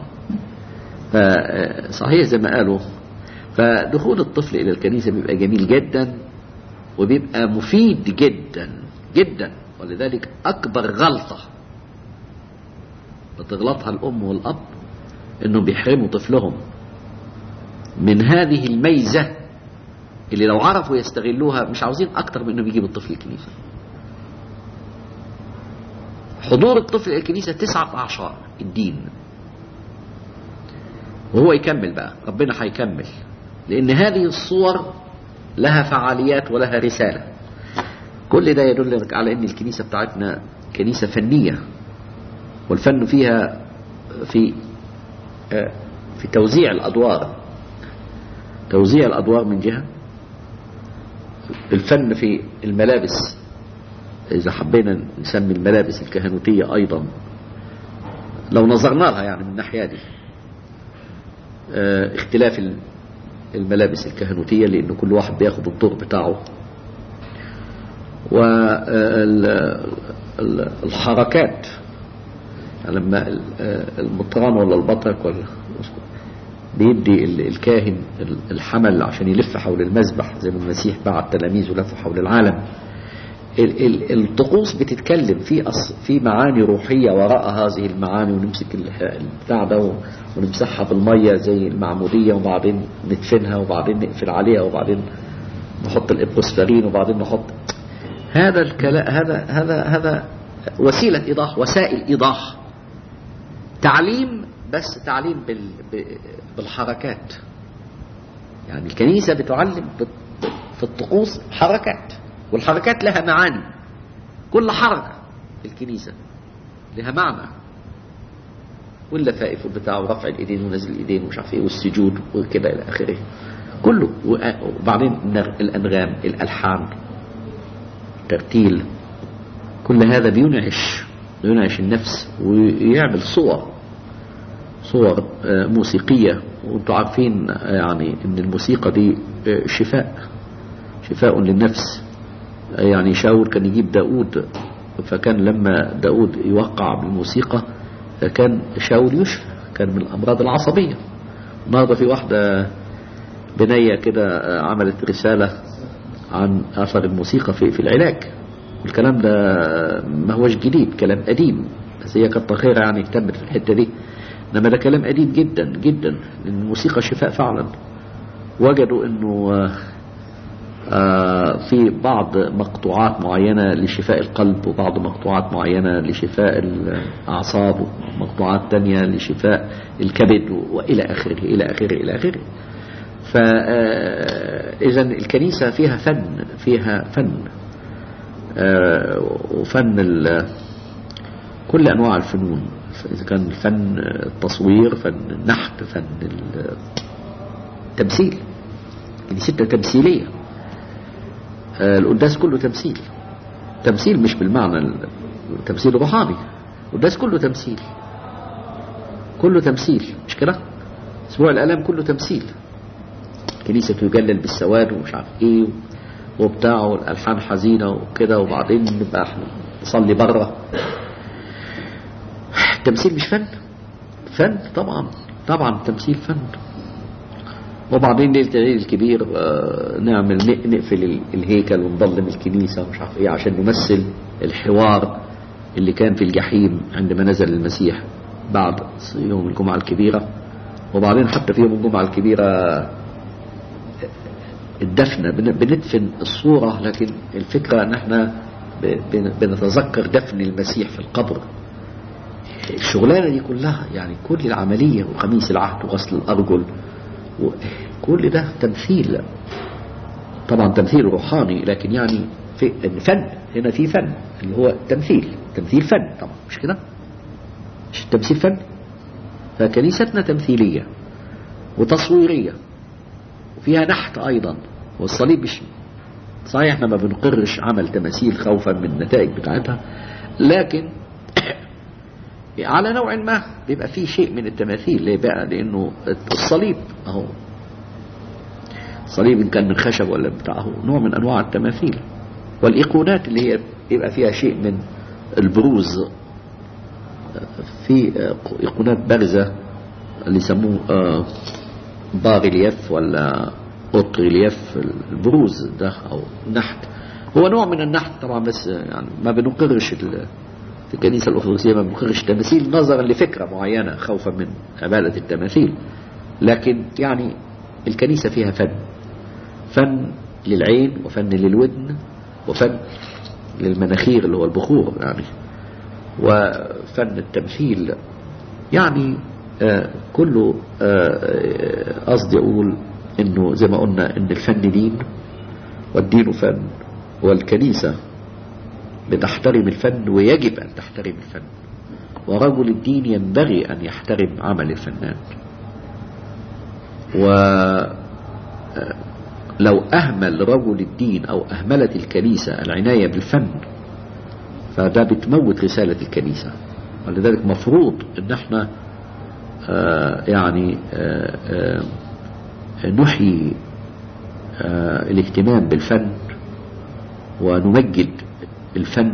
صحيح زي ما قالوا فدخول الطفل إلى الكنيسة بيبقى جميل جدا وبيبقى مفيد جدا جدا ولذلك أكبر غلطة بتغلطها الأم والأب إنهم بيحرموا طفلهم من هذه الميزة اللي لو عرفوا يستغلوها مش عاوزين اكتر من انه بيجيب الطفل الكنيسه حضور الطفل الكنيسة تسعة أعشار الدين وهو يكمل بقى ربنا هيكمل لأن هذه الصور لها فعاليات ولها رسالة كل ده يدل على أن الكنيسة بتاعتنا كنيسة فنية والفن فيها في في توزيع الأدوار توزيع الأدوار من جهة الفن في الملابس إذا حبينا نسمي الملابس الكهنوتية أيضا لو نظرنا لها يعني من الناحية دي اه اختلاف الملابس الكهنوتية لأن كل واحد بياخد الدور بتاعه والحركات يعني لما المطران ولا البطرك ولا بيدي الكاهن الحمل عشان يلف حول المذبح زي ما المسيح بعت تلاميذه لفوا حول العالم الطقوس بتتكلم في في معاني روحية وراء هذه المعاني ونمسك البتاع ده ونمسحها بالمية زي المعمودية وبعدين ندفنها وبعدين نقفل عليها وبعدين نحط الإبروسفرين وبعدين نحط هذا الكلام هذا هذا هذا وسيلة إيضاح وسائل إيضاح تعليم بس تعليم بال... ب- بالحركات يعني الكنيسة بتعلم بت- في الطقوس حركات والحركات لها معاني كل حركة في الكنيسة لها معنى واللفائف بتاع ورفع الايدين ونزل الايدين ومش عارف ايه والسجود وكده الى اخره كله وأ- وبعدين النغ- الانغام الالحان ترتيل كل هذا بينعش بينعش النفس ويعمل صور صور آه، موسيقية وانتم عارفين آه، يعني ان الموسيقى دي آه، شفاء شفاء للنفس آه، يعني شاول كان يجيب داود فكان لما داود يوقع بالموسيقى آه، كان شاول يشفى كان من الأمراض العصبية النهارده في واحدة بنية كده آه، عملت رسالة عن أثر الموسيقى في في العلاج الكلام ده ما هوش جديد كلام قديم بس هي كانت خيرة يعني اهتمت في الحتة دي انما ده كلام قديم جدا جدا لان الموسيقى شفاء فعلا وجدوا انه آه، آه، في بعض مقطوعات معينة لشفاء القلب وبعض مقطوعات معينة لشفاء الأعصاب ومقطوعات تانية لشفاء الكبد وإلى آخره إلى آخره إلى آخره فإذا الكنيسة فيها فن فيها فن آه، وفن ال- كل أنواع الفنون إذا كان فن التصوير فن النحت فن التمثيل كنيستنا تمثيلية آه، القداس كله تمثيل تمثيل مش بالمعنى التمثيل الروحاني القداس كله تمثيل كله تمثيل مش كده اسبوع الالام كله تمثيل كنيسة تجلل بالسواد ومش عارف ايه وبتاع والالحان حزينة وكده وبعدين نبقى احنا نصلي بره التمثيل مش فن فن طبعا طبعا التمثيل فن وبعدين ليلة العيد الكبير آه، نعمل ن- نقفل ال- الهيكل ونضلم الكنيسة ومش عارف ايه عشان نمثل الحوار اللي كان في الجحيم عندما نزل المسيح بعد يوم الجمعة الكبيرة وبعدين حتى في يوم الجمعة الكبيرة الدفنة بن- بندفن الصورة لكن الفكرة ان احنا ب- بن- بنتذكر دفن المسيح في القبر الشغلانة دي كلها يعني كل العملية وخميس العهد وغسل الأرجل وكل ده تمثيل طبعا تمثيل روحاني لكن يعني في فن هنا في فن اللي هو تمثيل تمثيل فن طبعا مش كده مش التمثيل فن فكنيستنا تمثيلية وتصويرية وفيها نحت أيضا والصليب مش صحيح احنا ما بنقرش عمل تماثيل خوفا من النتائج بتاعتها لكن على نوع ما بيبقى فيه شيء من التماثيل ليه بقى لانه الصليب اهو الصليب ان كان من خشب ولا بتاع اهو نوع من انواع التماثيل والايقونات اللي هي بيبقى فيها شيء من البروز في ايقونات بارزه اللي يسموه آه، باريليف ولا اوتريليف البروز ده او نحت هو نوع من النحت طبعا بس يعني ما بنقرش ال- في الكنيسة الأرثوذكسية ما بنقرش التماثيل نظرا لفكرة معينة خوفا من عبادة التماثيل لكن يعني الكنيسة فيها فن فن للعين وفن للودن وفن للمناخير اللي هو البخور يعني وفن التمثيل يعني آه كله آه، آه، قصدي أقول إنه زي ما قلنا إن الفن دين والدين فن والكنيسة بتحترم الفن ويجب أن تحترم الفن ورجل الدين ينبغي أن يحترم عمل الفنان ولو أهمل رجل الدين أو أهملت الكنيسة العناية بالفن فده بتموت رسالة الكنيسة ولذلك مفروض ان احنا آه يعني آه آه نحيي آه الاهتمام بالفن ونمجد الفن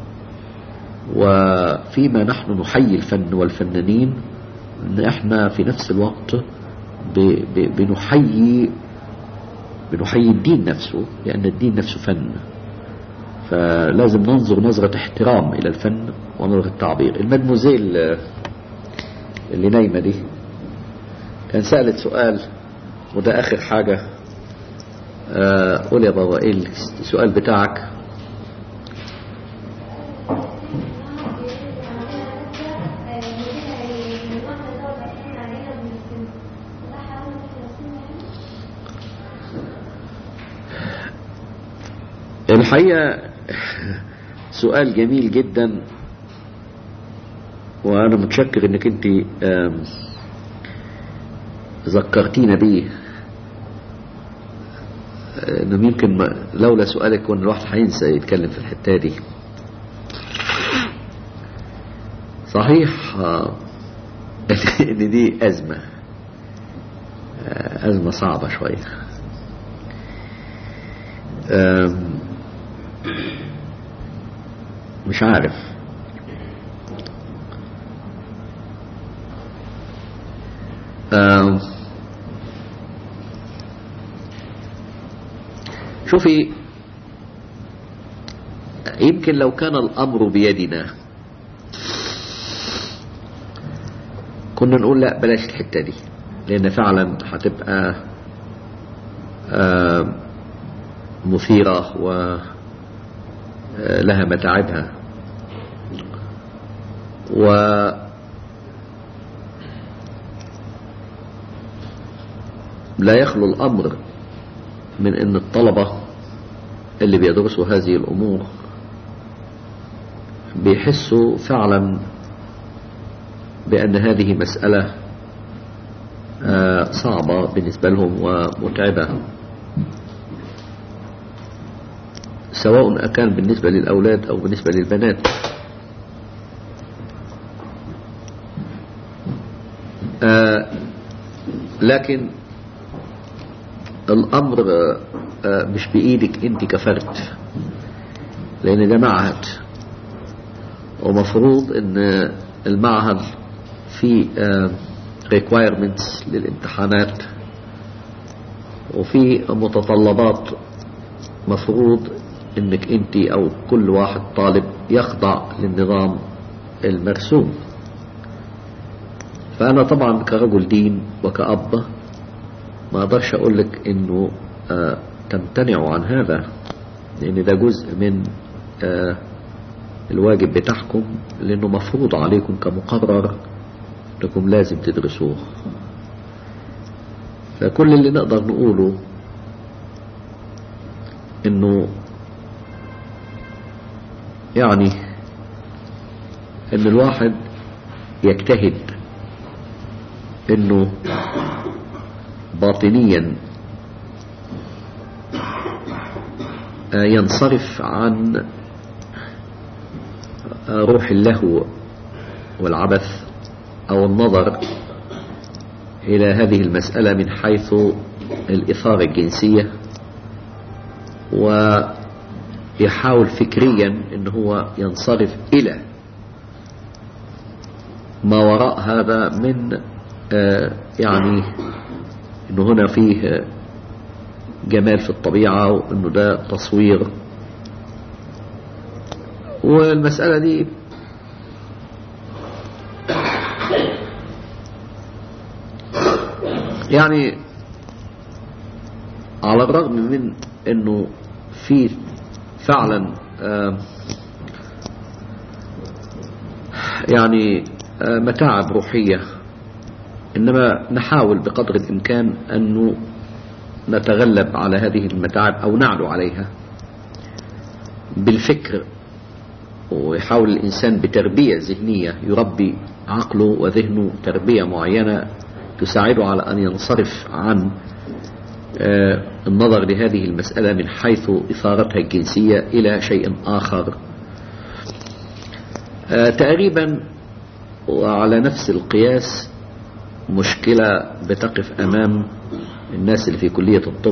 وفيما نحن نحيي الفن والفنانين ان احنا في نفس الوقت ب- ب- بنحيي بنحيي الدين نفسه لأن الدين نفسه فن فلازم ننظر نظرة احترام إلى الفن ونظرة التعبير المدموزيل آه، اللي نايمة دي كان سألت سؤال وده آخر حاجة آه، قول يا بابا ايه السؤال بتاعك الحقيقة سؤال جميل جدا وأنا متشكر إنك أنت آم، ذكرتينا بيه آه، إنه يمكن ما- لولا سؤالك كان الواحد هينسى يتكلم في الحتة دي صحيح آه، إن دي أزمة آه، أزمة صعبة شوية آم، مش عارف آم، شوفي يمكن لو كان الأمر بيدنا كنا نقول لا بلاش الحتة دي لأن فعلا هتبقى آم، مثيرة ولها متاعبها و لا يخلو الأمر من أن الطلبة اللي بيدرسوا هذه الأمور بيحسوا فعلا بأن هذه مسألة آه، صعبة بالنسبة لهم ومتعبة سواء أكان بالنسبة للأولاد أو بالنسبة للبنات آه، لكن الأمر آه، آه، مش بإيدك أنت كفرد لأن ده معهد ومفروض أن المعهد فيه آه، requirements للامتحانات وفي متطلبات مفروض انك انت او كل واحد طالب يخضع للنظام المرسوم فانا طبعا كرجل دين وكأب ما اقدرش اقول لك انه آه تمتنعوا عن هذا لان ده جزء من آه الواجب بتاعكم لانه مفروض عليكم كمقرر انكم لازم تدرسوه فكل اللي نقدر نقوله انه يعني ان الواحد يجتهد انه باطنيا آه، ينصرف عن آه، روح اللهو والعبث او النظر الى هذه المسألة من حيث الاثارة الجنسية ويحاول فكريا ان هو ينصرف الى ما وراء هذا من آه، يعني انه هنا فيه آه، جمال في الطبيعة وانه ده تصوير والمسألة دي يعني على الرغم من انه في فعلا آه، يعني آه، متاعب روحية انما نحاول بقدر الامكان انه نتغلب على هذه المتاعب او نعلو عليها بالفكر ويحاول الانسان بتربية ذهنية يربي عقله وذهنه تربية معينة تساعده على ان ينصرف عن آه، النظر لهذه المسألة من حيث إثارتها الجنسية إلى شيء آخر آه، تقريبا وعلى نفس القياس مشكلة بتقف أمام الناس اللي في كلية الطب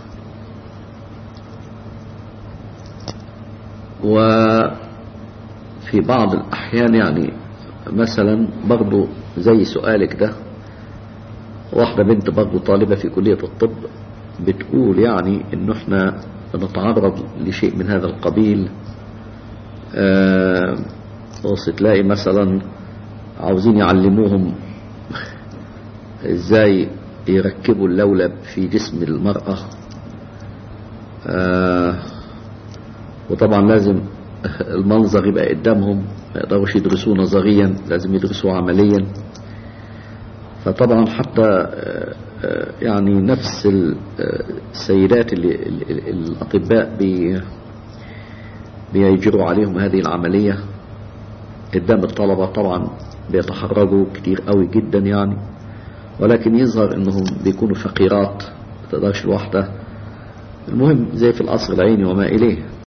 وفي بعض الأحيان يعني مثلا برضو زي سؤالك ده واحدة بنت برضو طالبة في كلية الطب بتقول يعني انه احنا نتعرض لشيء من هذا القبيل آه بص تلاقي مثلا عاوزين يعلموهم ازاي يركبوا اللولب في جسم المرأة آه وطبعا لازم المنظر يبقى قدامهم ما يقدروش يدرسوه نظريا لازم يدرسوه عمليا فطبعا حتى آه، آه، يعني نفس ال- آه، السيدات اللي اللي- الأطباء بي بيجروا عليهم هذه العملية قدام الطلبة طبعا بيتحرجوا كتير قوي جدا يعني ولكن يظهر انهم بيكونوا فقيرات ما تقدرش الواحدة المهم زي في القصر العيني وما إليه